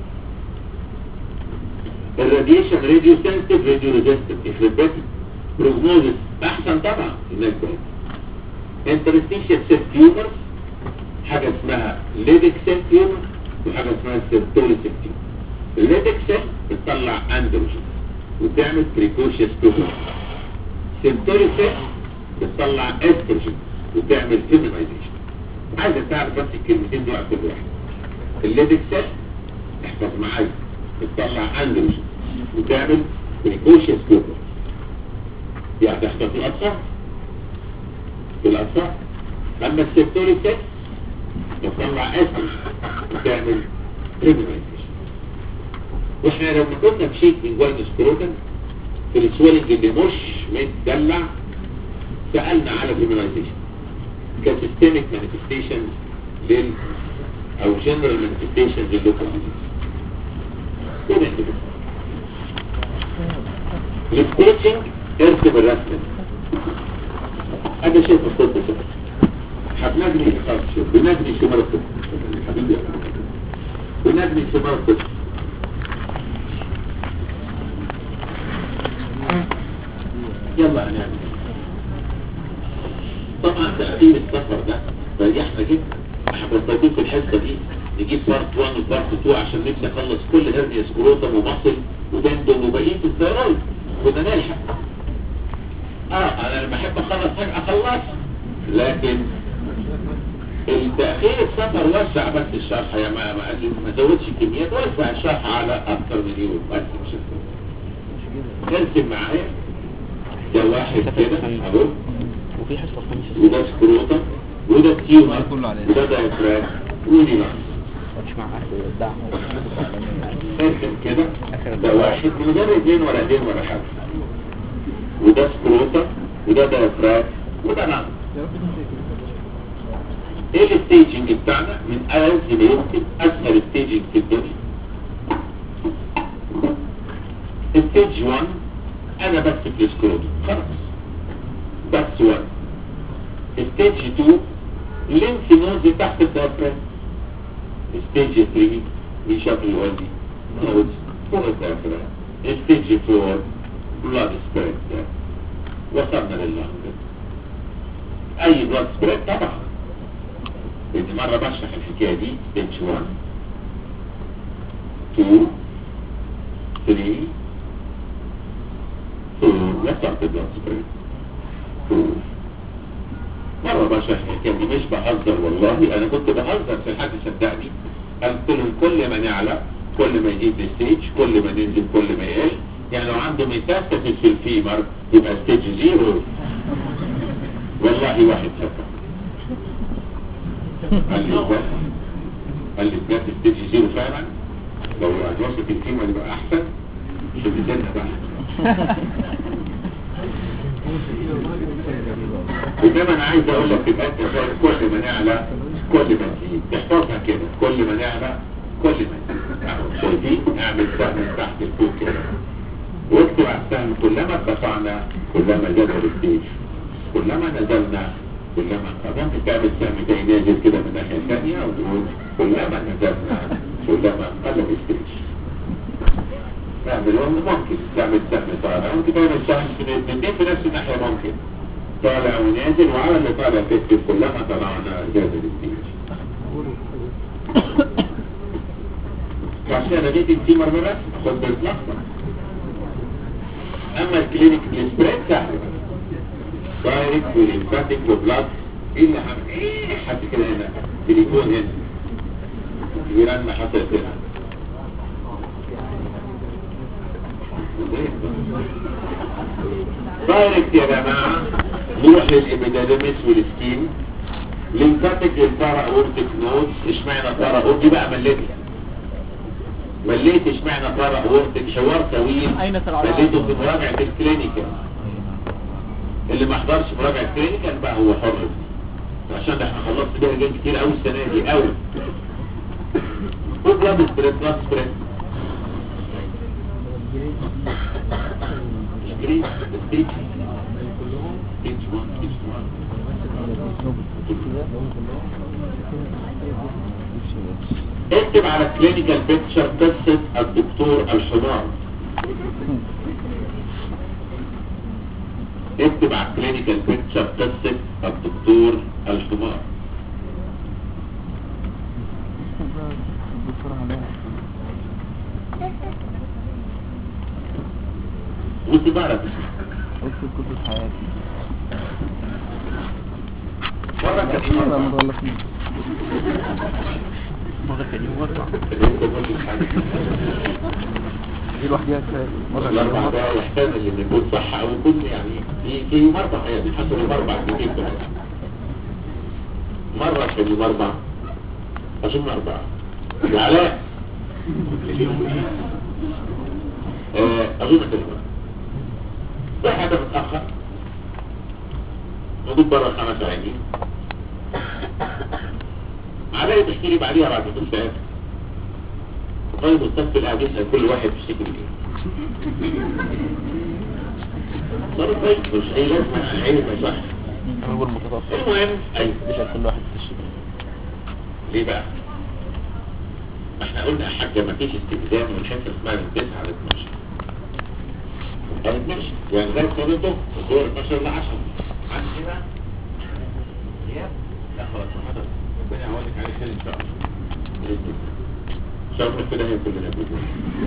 الراديشن راديو سنسيتيف راديو ريزيستنت يخرب بيتك بروجنوزس احسن طبعا هناك كويس انترستيشن سيل تيومرز حاجه اسمها ليدك سيل تيومر وحاجه اسمها سيرتولي سيل تيومر الليدك سيل بتطلع اندروجين وتعمل بريكوشيس تيومر سيرتولي سيل بتطلع استروجين وتعمل فيمينايزيشن عايز تعرف بس الكلمتين دول على كل واحد الليدك سيل احفظ معايا بتطلع اندروجين وتعمل بريكوشيس تيومر يعني تحصل في الاطفال في الاطفال اما السيرتولي سيل بتطلع استروجين وتعمل فيمينايزيشن واحنا لما كنا في شيك من جوان سكروتن في السويلنج اللي مش متدلع سألنا على فيمينايزيشن كسيستميك مانيفستيشن لل او جنرال مانيفستيشن لللوكال ديزيز كده كده الستيتشنج ارسم الرسم هذا شيء في الطب كده هبنجني خلاص شوف بنجني شمال الطب حبيبي بنجني شمال الطب يلا هنعمل طبعا تأثير السفر ده ريحنا جدا احنا بنستخدم في الحصة دي نجيب بارت 1 وبارت 2 عشان نبدأ اخلص كل هرنيا سكروتم ومصل وتندم وبقية الثيرويد كنا نلحق اه انا لما احب اخلص حاجة اخلص لكن التأخير السفر وسع بس الشرح يا ما ما, ما زودش كميات وسع الشرح على اكتر من يوم بس مش اكتر ارسم معايا ده واحد كده اهو وفي حصة خمسة وده سكروتا وده تيومر كله عليه. وده دايفراج ودي نقص مش مع أهل الدعم ارسم كده ده واحد من غير ايدين ولا ايدين ولا حاجه وده سكروتا وده دايفراج وده نقص ايه الستيجنج بتاعنا من اسهل يمكن اسهل ستيجنج في الدنيا ستيج 1 انا بس في السكروتا خلاص بس 1 ستيج 2 لينف نوز تحت الدايفراج ستيج 3 بشكل يودي نوز فوق الدايفراج ستيج 4 بلاد سبريد وصلنا لللنج اي بلاد سبريد طبعا لان مرة بشرح الحكاية دي ستيج 1 2 3 4 وصلت البلاد سبريد 4 مرة بشرح الحكاية دي مش بهزر والله انا كنت بهزر في حد صدقني قلت لهم كل ما نعلى كل ما يزيد الستيج كل ما ننزل كل ما يقل يعني لو عنده ميتاستاسيس في الفيمر يبقى ستيج زيرو والله واحد صدق قال لي بجد قال لي بجد ستيج زيرو فعلا لو هتوصل الفيمر يبقى احسن مش بتزنها بقى انما انا عايز اقول لك يبقى انت فاهم كل ما نعلى كل ما نزيد تحفظها كده كل ما نعلى كل ما نزيد اهو شايفين اعمل سهم تحت الفوق كده واكتب على السهم كلما ارتفعنا كلما زاد الستيج كلما نزلنا كلما ممكن تعمل سهم تاني نازل كده من الناحيه الثانيه وتقول كلما نزلنا كلما قل الستيج تعمل ممكن تعمل سهم طالع ممكن تعمل سهم من الاثنين في نفس الناحيه ممكن طالع ونازل وعلى اللي طالع تكتب كلما طلعنا زاد الستيج وعشان انا جيت في مرة بس خد باللحظة اما الكلينيك السبريد سهل دايركت والانفاتيك وبلاد ايه اللي عمل ايه حد كده هنا تليفون هنا جيران ما حصلت هنا دايركت يا جماعة نروح للإبيداليمس والسكين لينفاتيك للبارا اورتيك نودز اشمعنى بارا اورتيك بقى مليتها مليت اشمعنى بارا اورتيك حوار طويل أين تلعب؟ مليته في مراجعة الكلينيكال اللي ما حضرش مراجعة الكلينيكال بقى هو حر عشان ده احنا خلصت بيها جيم كتير قوي السنة دي قوي بلاد سبريد بلاد سبريد جريد ستيج ستيج 1 ستيج 1 اكتب على الكلينيكال بيكتشر قصة الدكتور الحمار اكتب على الكلينيكال بيكتشر قصة الدكتور الحمار وتبارك اكتب قصة حياتي مرة كان مرة مرة مرة ولا فيه مرة كان يوم مرة دي لوحدها كفاية مرة كان يوم الأربع مرة ده يحتمل إن يكون صح أو يكون يعني في في يوم أربع يعني حسب يوم أربع كتير كمان مرة في يوم أربع أظن أربعة يا علاء آه، أظن كلمة واحد متأخر موجود بره خمس عينين علاء بيحكي لي بعديها بعد كل ساعات طيب الصف اللي قاعد يسأل كل واحد بيشتكي من ايه صار طيب مش اي لازمة على العين ما صح هو المتطفل المهم ايوه بيسأل كل واحد في الشباب ليه بقى ما احنا قلنا يا حاجة ما فيش استخدام من حته اسمها من 9 ل 12 قال 12 يعني ده صدته الدور 12 ل 10 عندي بقى غياب لا خلاص ما حدث ربنا يعوضك عليه خير ان شاء الله بإذن الله. ان شاء الله كده هي كلنا بإذن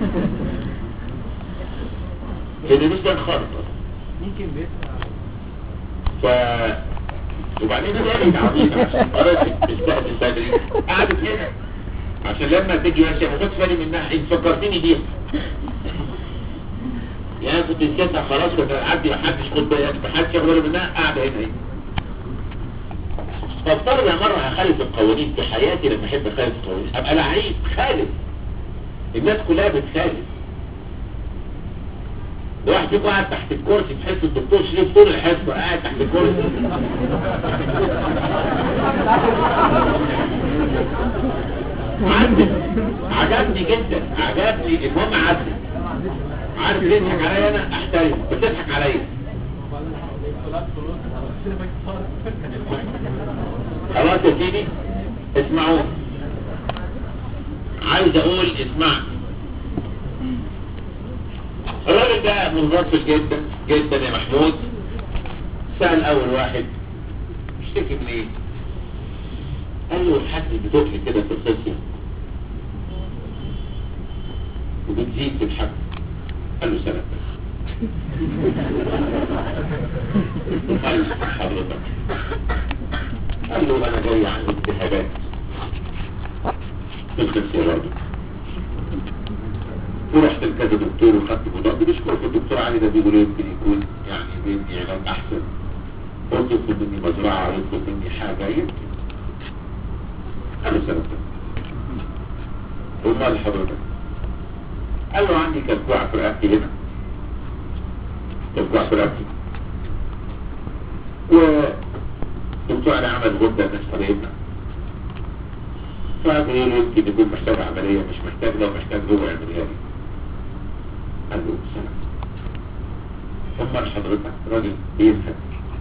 الله لان مش ده الخرطة ممكن بيبقى ف وبعدين ذلك عظيمة عشان قرأت تستقبل بدري قعدت هنا عشان لما تيجي ماشية ما خدش بالي منها انت فكرتني بيها يعني كنت نسيتها خلاص كنت اعدي محدش خد بالي محدش ياخد باله منها قاعدة هنا اهي فافترض يا مرة هخالف القوانين في حياتي لما احب اخالف القوانين ابقى لعيب خالف الناس كلها بتخالف ده واحد فيكم قاعد تحت الكرسي تحس الدكتور شريف طول الحصه قاعد تحت الكرسي عدت عجبني جدا عجبني المهم عدت عارف ليه تضحك عليا انا احترم بتضحك عليا خلاص يا سيدي اسمعوني عايز اقول اسمعني الراجل ده منغفل جدا جدا يا محمود سأل اول واحد اشتكي من ايه قال له الحد بتقلي كده في الخصية وبتزيد في الحد قال له سنة بس قال له حضرتك قال له انا جاي عن التهابات في الخصية برضه ورحت لكذا دكتور وخدت مضاد بيشكرك الدكتور علي ده بيقول يمكن يكون يعني بيدي علاج احسن قلت يطلب مني مزرعة يطلب مني حاجة يمكن قال له سنة ومال حضرتك قال له عندي كلكوعة في رقبتي هنا كلكوعة في رقبتي و دكتور انا عمل غده الناس طريقنا فبيقول له يمكن يكون محتاج عمليه مش محتاج لو محتاج هو يعملها لي قال له سلام امال حضرتك راجل بيفهم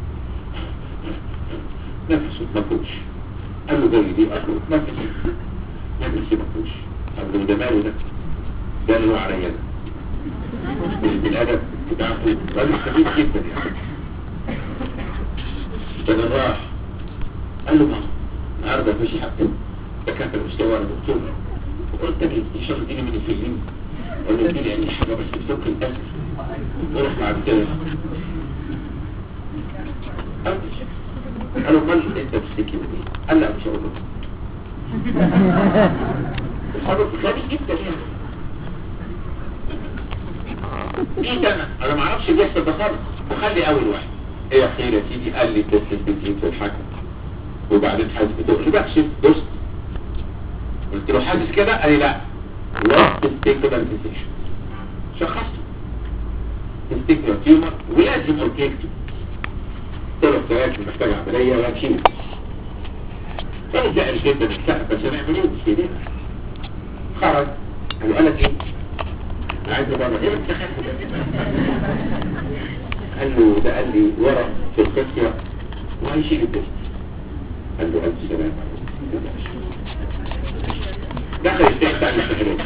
نفسه مفهوش قال له جاي دي اخره نفسه نفسه مفهوش قال له ده ماله ده ده اللي هو عليا ده بالادب بتاعته راجل خفيف جدا يعني فجراح قال له ما النهارده مفيش حق دكاتره مستوى انا دكتور وقلت لك ان شاء الله تيجي من الفيلم قال له اديني اي حاجه بس تفك الاسف وروح بعد كده قال له امال انت بتشتكي من ايه؟ قال لا مش هقول لك الحرب غبي جدا يعني ايه ده انا انا ما اعرفش بيحصل ده خالص وخلي اول واحد ايه يا خير يا سيدي قال لي التست بتجيب في الحكم وبعدين حاسس بتقول لي بكشف دوست قلت له حاسس كده قال لي لا وقت تستيكولار ديسيشن شخصته تستيكولار تيومر ولازم اوركيكتو قلت له بتاعك محتاج عمليه ولا تشيل كان زائر جدا السقف بس نعمل ايه مش في ايدينا خرج قال له قال لك ايه عايز بره ايه بتخاف قال له ده قال لي ورق في الخصية وهيشيل الدست قال له ألف سلام دخل الشيخ على الشهرين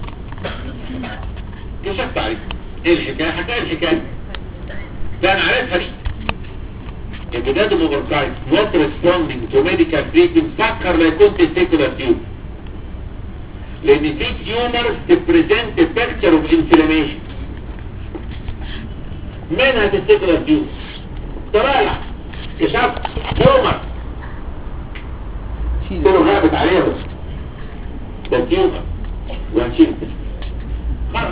كشفت عليه ايه الحكاية حكاية الحكاية ده انا عارفها دي الجداد المبركايت not responding to medical treatment فكر لا يكون testicular tube لان في تيومرز تبريزنت بيكتشر اوف انفلاميشن منها تستيكولار تيومر طلع كشفت تيومر قلت له غابت عليه بس ده تيومر وهنشيل خرج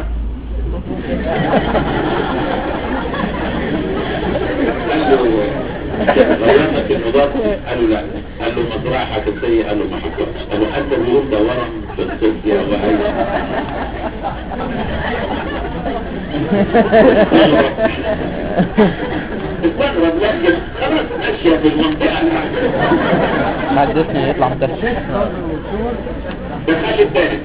قال له غيرنا في المضاد قالوا لا قال له مزرعة حساسية قال له ما حصلش قال له حتى بيقول ده ورم في الصوفيا وهي استغرب لكن خلاص ماشية في المنطقة مع الجسم يطلع مدرس دخل الثالث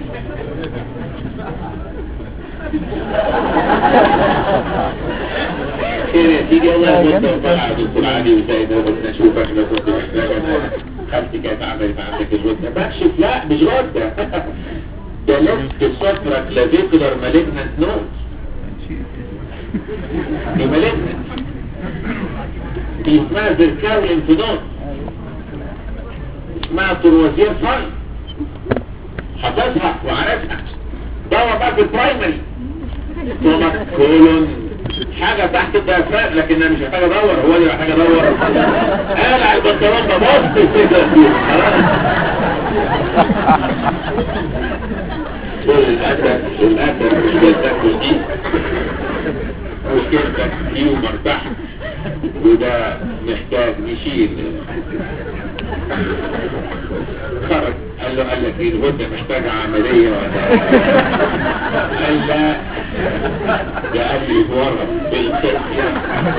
خير يا سيدي الله يبارك طلع دكتور علي وزايد قلنا اشوف احنا كنت محتاج انا خالتي كانت عملت عندك الغده بكشف لا مش غده ده لفت صفرة كلافيكولار مالجنت نوت دي مالجنت دي اسمها زركاوي انفنوت اسمها تروازير فاي حافظها وعارفها دوا بقى في البرايمري ستومك كولون حاجة تحت الدافات لكن انا مش محتاج ادور هو اللي محتاج ادور قلع البنطلون ده بص كده للأسف للأسف مشكلتك ودي مشكلتك دي ومرتاح وده محتاج نشيل خرج قال له قال لك ايه الغدة محتاجة عملية ولا قال لا ده قال لي ورم في الخصية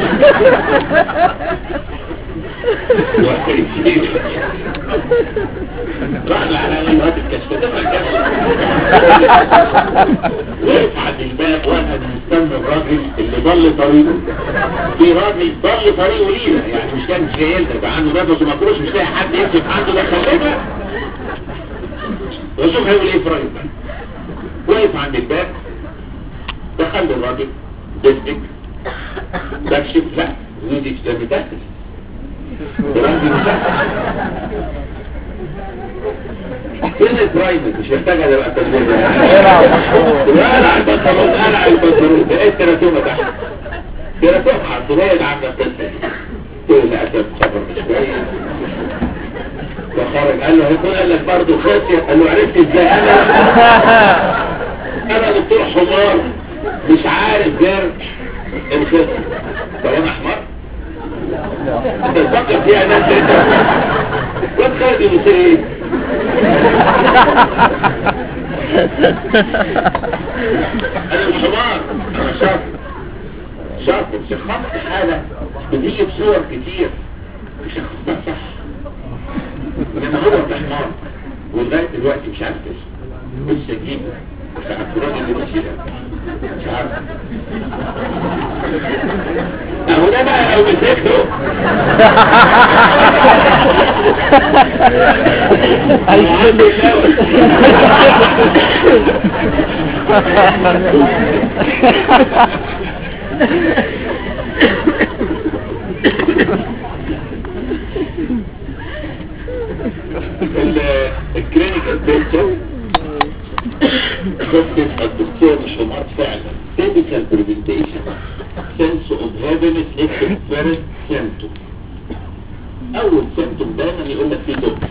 وهيشيل راح على الوقت الكشف ده الكشف وقف عند الباب وانا مستنى الراجل اللي ضل طريقه في راجل ضل طريقه لينا يعني مش كان مش جاي لنا ده عنده نفس ومكروش مش لاقي حد يمسك عنده ده خلينا وشوف هيقول ايه في راجل وقف عند الباب دخل الراجل بيسبك بكشف لا ودي ده بتاكل الراجل فين البرايمت مش محتاجة ده بقى التسويق ده قلع البنطلون قلع البنطلون ده ايه التراتومة تحت تراتومة عصرية اللي عاملة القصة دي تقول للأسف خبر مش كويس فخرج قال له هيكون قال لك برضه خاسية قال له عرفت ازاي انا انا دكتور حمار مش عارف غير الخاسية طب انا حمار انت تفكر فيها ناس انت واد خالد يصير ايه انا مش حمار انا شاطر شاطر شخصت حالة بتيجي بصور كتير شخصتها صح انما هو الحمار ولغايه دلوقتي مش عارف اسمه لسه جديد مش عارف الراجل اللي ماشي ده مش عارف اهو ده بقى لو مسكته الكلينيكال بيكتشر شفت الدكتور حمار فعلا typical presentation sense of heaviness is the first symptom اول symptom دايما يقول لك في دم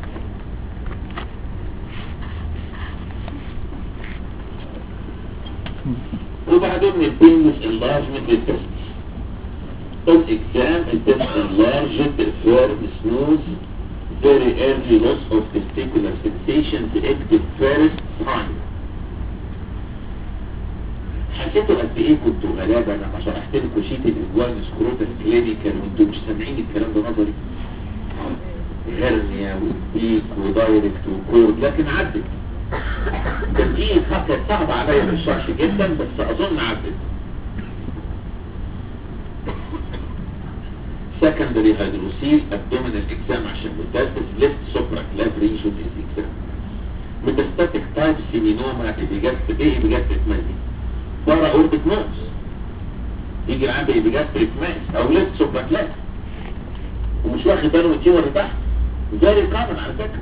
وبعدين البينس enlargement للتست on exam it is enlarged firm smooth very early loss of testicular sensation the active first sign حسيتوا قد ايه كنتوا غلابة لما شرحت لكم شيت الاجوان سكروتا كلينيكال وانتوا مش سامعين الكلام ده نظري هرنيا وبيك ودايركت وكورد لكن عدت كان دي كانت صعبة عليا في الشرح جدا بس اظن عدت secondary hydrocele abdominal exam عشان متاسس left supra clav region is exam metastatic type seminoma epigastric ايه epigastric مازي بره اوربت نوز يجي العام بايبيجاستريك ماس او ليفت سوبرا كلاس ومش واخد باله من التيور اللي تحت فيري كومن على فكره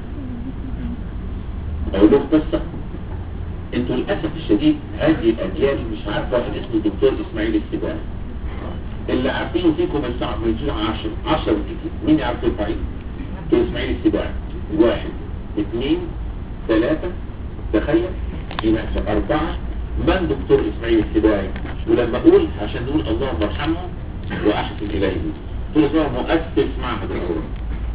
اقول لكم قصه انتوا للاسف الشديد هذه الاجيال مش عارفه واحد اسمه الدكتور اسماعيل السباعي اللي عارفينه فيكم الساعه من 10 10 بالكتير مين يعرف الفعيل دكتور اسماعيل السباعي واحد اثنين ثلاثة تخيل يبقى أربعة من دكتور إسماعيل السباعي ولما أقول عشان نقول اللهم ارحمه وأحسن إليه تقول اسمه مؤسس معهد الأورام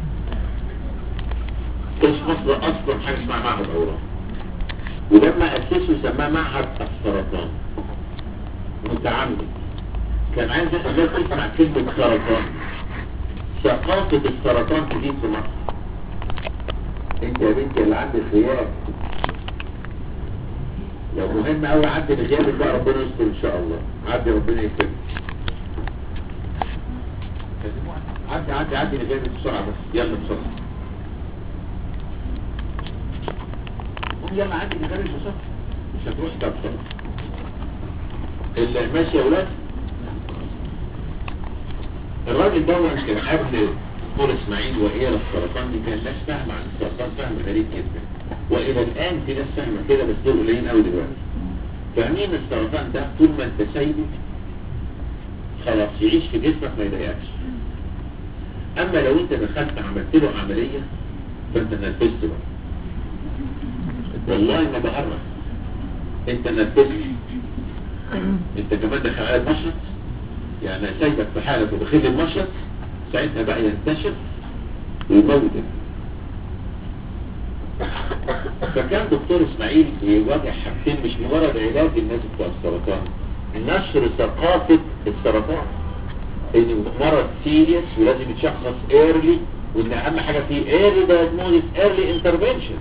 كانش مصر أصلا حاجة اسمها معهد أورام ولما أسسه سماه معهد السرطان متعمد كان عايز الناس تسمع كلمة سرطان ثقافة السرطان تزيد في مصر انت يا بنتي اللي عندك غياب لو مهم قوي عدي الغياب بقى ربنا يستر ان شاء الله عدي ربنا يستر عدي عدي عدي الغياب بسرعة بس يلا بسرعة قوم يلا عدي الغياب بسرعة مش هتروح ده بسرعة اللي ماشي يا ولاد الراجل ده كان قبل دكتور اسماعيل وهي السرطان دي كان ناس فاهمة عن السرطان فهم غريب جدا والى الان في ناس فاهمة كده بس دول قليلين قوي دلوقتي فاهمين السرطان ده طول ما انت سايبه خلاص يعيش في جسمك ما يضايقكش اما لو انت دخلت عملت له عملية فانت نرفزت بقى والله ما بهرج انت نرفزت انت كمان دخل على المشرط يعني سايبك في حالك ودخل المشرط ساعتها بقى ينتشر ويموتك فكان دكتور اسماعيل بيواجه حاجتين مش مجرد علاج الناس بتوع السرطان نشر ثقافة السرطان ان مرض سيريس ولازم يتشخص ايرلي وان اهم حاجة فيه ايرلي دايجنوزيس ايرلي انترفنشن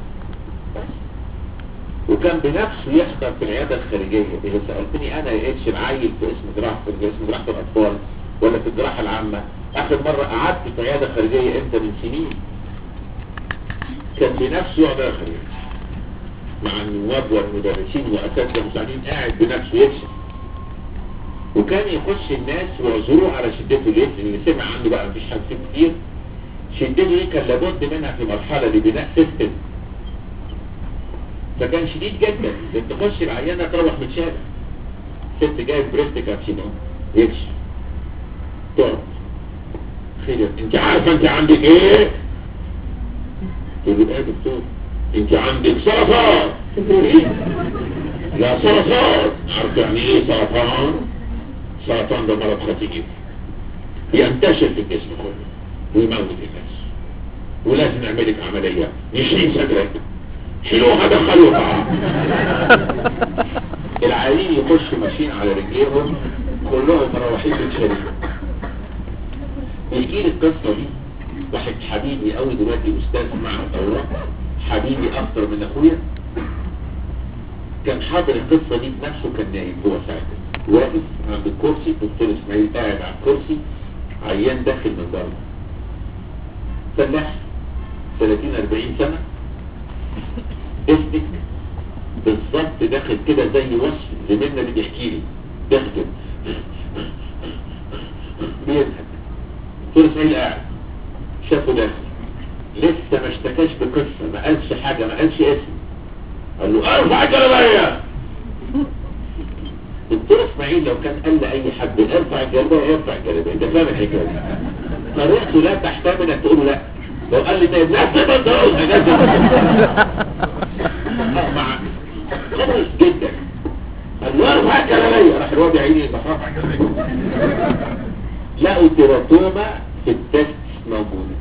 وكان بنفسه يحضر في العيادة الخارجية إذا سألتني أنا يا اتش العيل في اسم جراحة في اسم جراحة الأطفال ولا في الجراحة العامة آخر مرة قعدت في عيادة خارجية إمتى من سنين كان بنفسه يقعد خارجية مع النواب والمدرسين وأساتذة مساعدين قاعد بنفسه يكشف وكان يخش الناس ويعذروه على شدته ليه؟ اللي سمع عنه بقى مفيش حد فيه كتير شدته دي كان لابد منها في مرحلة لبناء سيستم فكان شديد جدا تخش العيانة تروح متشابه ست جايب بريست كارسينوم يكشف تقعد خير انت عارفة انت عندك ايه تقول له ايه يا دكتور انت عندك سرطان ايه لا سرطان عارف يعني ايه سرطان سرطان ده مرض خطير ينتشر في الجسم كله ويموت الناس ولازم نعملك عملية نشيل صدرك شيلوها دخلوها العيانين يخشوا ماشيين على رجليهم كلهم مروحين بالشريف يجي لي القصة دي واحد حبيبي قوي دلوقتي استاذ مع الدورة حبيبي اكتر من اخويا كان حاضر القصة دي بنفسه كان نايم هو ساعتها واقف عند الكرسي دكتور اسماعيل قاعد على الكرسي عيان داخل من بره فلاح 30 40 سنة اسمك بالظبط داخل كده زي وصف زميلنا اللي بيحكي لي داخل كده بيضحك دكتور اسماعيل قاعد شافه داخل لسه ما اشتكاش بقصة ما قالش حاجة ما قالش اسم قال له ارفع الجلابية دكتور اسماعيل لو كان قال لأي حد ارفع الجلابية ارفع الجلابية انت فاهم الحكاية دي طريقته لا تحتمل انك تقول له لا لو قال لي طيب نفس البنطلون نفس مع خلص جدا قال له ارفع الجلابية راح الواد يا عيني راح رفع الجلابية لقوا تيراتوما في التست موجودة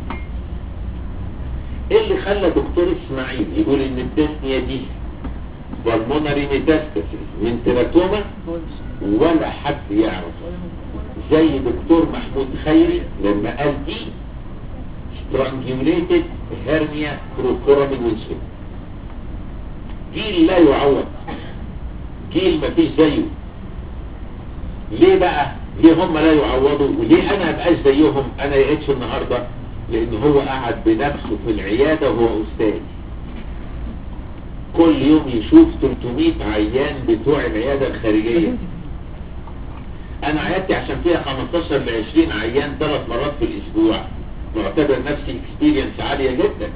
ايه اللي خلى دكتور اسماعيل يقول ان التسنية دي بالمونري ميتاستاسيس من تيراتوما ولا حد يعرف زي دكتور محمود خيري لما قال دي strangulated hernia through foramen windshield جيل لا يعوض جيل ما فيش زيه ليه بقى ليه هم لا يعوضوا وليه انا ابقاش زيهم انا يقيتش النهاردة لان هو قاعد بنفسه في العيادة وهو استاذ كل يوم يشوف 300 عيان بتوع العيادة الخارجية انا عيادتي عشان فيها 15 ل 20 عيان ثلاث مرات في الاسبوع معتبر نفسي اكسبيرينس عالية جدا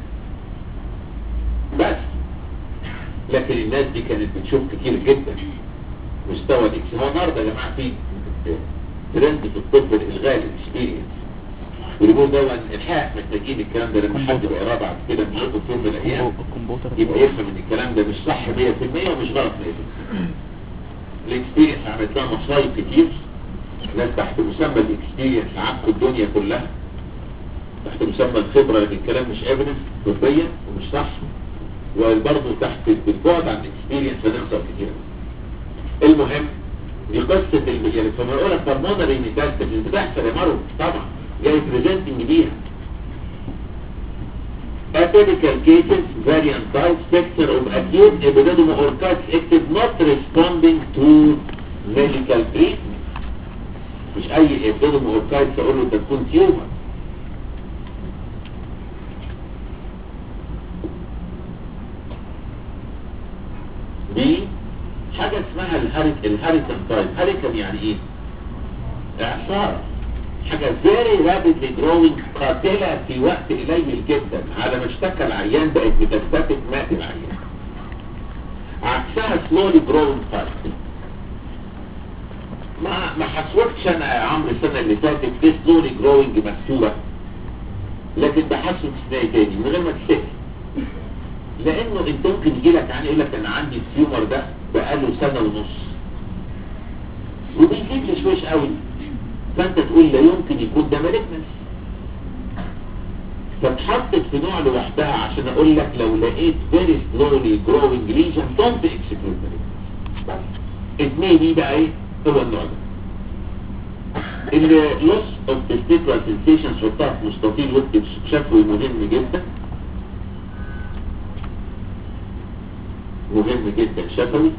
بس لكن الناس دي كانت بتشوف كتير جدا مستوى الاكس هو النهارده يا جماعه في ترند في الطب الالغاء الاكسبيرينس واليقول ده الحقيقه محتاجين الكلام ده لما حد يقراه بعد كده من يوم في يوم من الايام الكمبيوتر يبقى يفهم ان الكلام ده مش صح 100% ومش غلط 100% الاكسبيرينس عملت لها مصايب كتير ناس تحت مسمى الاكسبيرينس عكوا الدنيا كلها تحت مسمى الخبرة لان الكلام مش ايفيدنس طبيا ومش صح وبرضه تحت بالبعد عن الاكسبيرينس هنخسر كتير المهم دي قصة ال- يعني فما يقول لك بالمونري ميتاستاسيس بتحصل يا مارو طبعا جاي بريزنتنج بيها atypical cases variant type spectre of acute epididymal orchitis active not responding to medical treatment مش اي epididymal orchitis اقول له ده تكون تيومر دي حاجة اسمها الهاريك الهاريكن تايب هاريكن يعني ايه اعصار حاجة very rapidly growing قاتلة في وقت قليل جدا على ما اشتكى العيان بقت متستفت مات العيان عكسها slowly growing type ما ما حسوتش انا يا عمرو السنة اللي فاتت دي slowly growing مكتوبة لكن بحسه تسمعي تاني من غير ما تشتكي لانه انت ممكن يجي لك يعني يقول لك انا عندي التيومر ده بقاله سنة ونص وبيجيب لي شويش قوي فانت تقول لا يمكن يكون ده مالجنس فاتحطت في نوع لوحدها عشان اقول لك لو لقيت very slowly growing lesion don't exclude malignancy بس اتنين دي بقى ايه هو النوع ده اللي loss of testicular sensation حطها في مستطيل واكتب شكله مهم جدا مهم جدا شفوي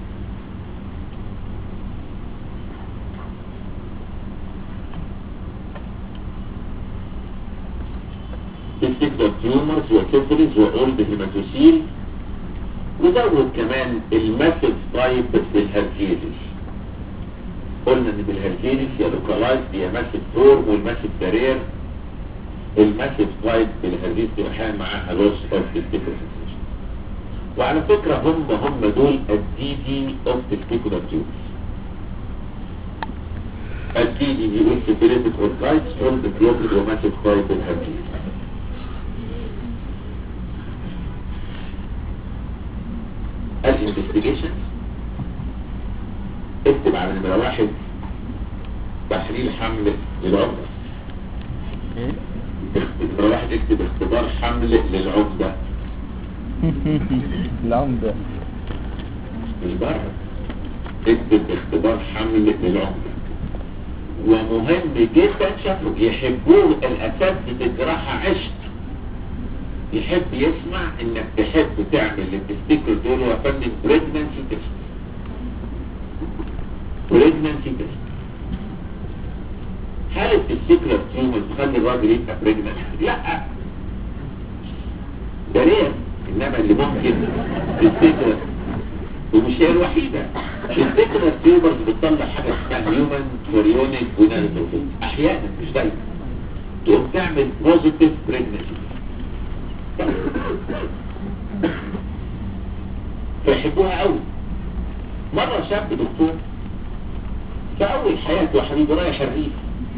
تفتكر تيومرز وسيفلز واولد هيماتوسيل وزود كمان الماسيف تايب بالهرجيلس قلنا ان بالهرجيلس يا لوكالايز يا ماسيف فورم والماسيف كارير الماسيف تايب بالهرجيلس بيبقى حامل معاها لوس اوف تفتكر وعلى فكرة هم هم دول الدي دي اوف تفتكر تيومرز الدي دي بيقول سيفيليتك اوركايتس اولد كلوكد وماسيف تايب بالهرجيلس الانفستيجيشن اكتب على نمرة واحد تحليل حمل للعمدة ايه نمرة واحد اكتب اختبار حمل للعمدة العمدة مش بره اكتب اختبار حمل للعمدة ومهم جدا شافوا يحبوه الاساتذه الجراحه عشق يحب يسمع انك تحب تعمل للتستيكل دول يا فندم بريجنانسي تيست بريجنانسي تيست هل التستيكلر تيومر تخلي الراجل يبقى بريجنانت؟ لا ده رير انما اللي ممكن تستيكلر ومش هي الوحيدة التستيكلر تيومرز بتطلع حاجة اسمها هيومن فوريونيك ونانوتروفيك احيانا مش دايما تقوم تعمل بوزيتيف بريجنانسي فيحبوها قوي مرة شاب دكتور في أول حياته يا حبيبي رايح الريف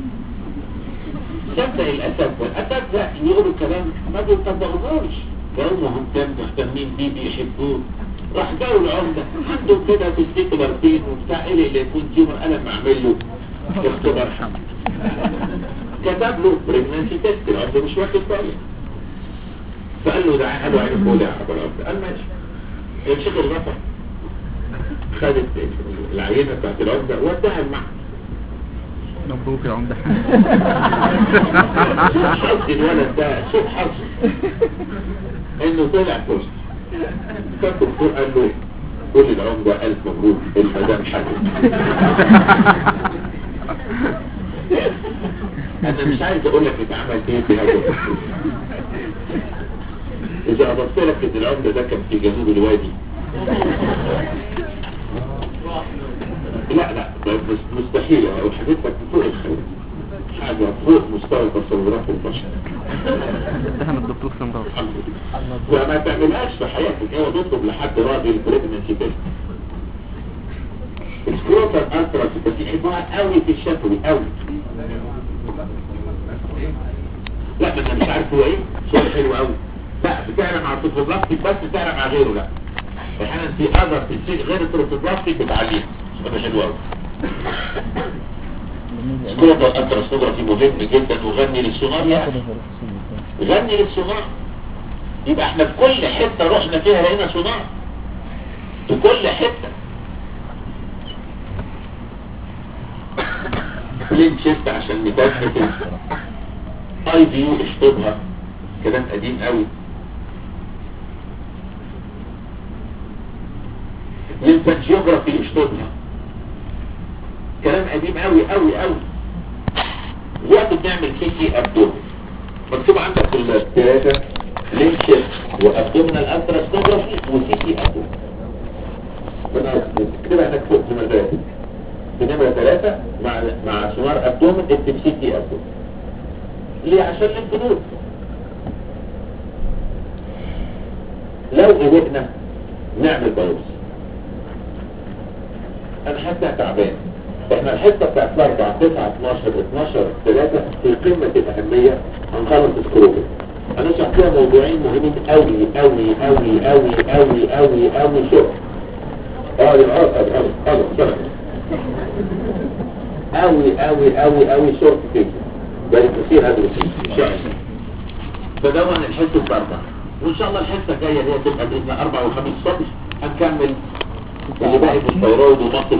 صدق الأساتذة الأساتذة يقولوا كلام ما بيطبقوهوش كانوا مهتم مهتمين بيه بيحبوه راح جاوا العمدة عنده كده تستيكلر بين وبتاع إيه اللي يكون تيومر أنا معمل له اختبار حمل كتب له بريجنانسي تيست العمدة مش واخد باله فقال له ده قالوا عين فول يا عبد العمدة قال ماشي يمشي الرفع خدت العينة بتاعت العمدة وداها المعهد مبروك يا عمدة حظ الولد ده سوء حظ انه طلع بوست فالدكتور قال له قول العمدة ألف مبروك المدام حاجة انا مش عايز اقول لك اتعمل ايه في هذا الدكتور اذا اضفت لك ان العمدة ده كان في جنوب الوادي لا لا ده مس- مستحيل او حاجتك فوق الخيال حاجة فوق مستوى تصورات البشر اتهم الدكتور سمراوي الحمد لله وما تعملهاش في حياتك هو تطلب لحد راجل بريجنسي تيست السكروتر الترا بس يحبوها قوي في الشفوي قوي لا ما انا مش عارف هو ايه سؤال حلو قوي لا بتعلم على التروفوبلاستيك بس بتعلم على غيره لا احيانا في اذر في الشيء غير التروفوبلاستيك بتعليه ده حلو قوي سكروتر الترا مهم جدا وغني للصغار يا اخي غني للصناع يبقى احنا في كل حتة رحنا فيها لقينا صناع في كل حتة لين شفت عشان نتثبت اي فيو اشطبها كلام قديم قوي للفنجيوغرافي اشطبها كلام قديم قوي قوي قوي وقت بنعمل كيكي ابدومن مكتوب عندك في الثلاثة لينشيت وابدومنال التراستوجرافي وسيتي ابدومن كده انك فوق في مزاج في نمرة ثلاثة مع مع سونار ابدومن اكتب سيتي ابدومن ليه عشان الجنود لو قدرنا نعمل بايوبسي انا حتى تعبان احنا الحته بتاعت الاربعة 9 12 12 3 في قمة الاهمية هنخلص الكروبي هنشرح فيها موضوعين مهمين قوي قوي قوي قوي قوي قوي قوي شوف اه يبقى اه اه اه اه قوي قوي قوي قوي شورت كده ده كتير هذا ان شاء الله فدون الحصه الاربعه وان شاء الله الحصه الجايه اللي هي تبقى باذن اربع وخميس الصبح هنكمل اللي باقي في الثيرويد ومصر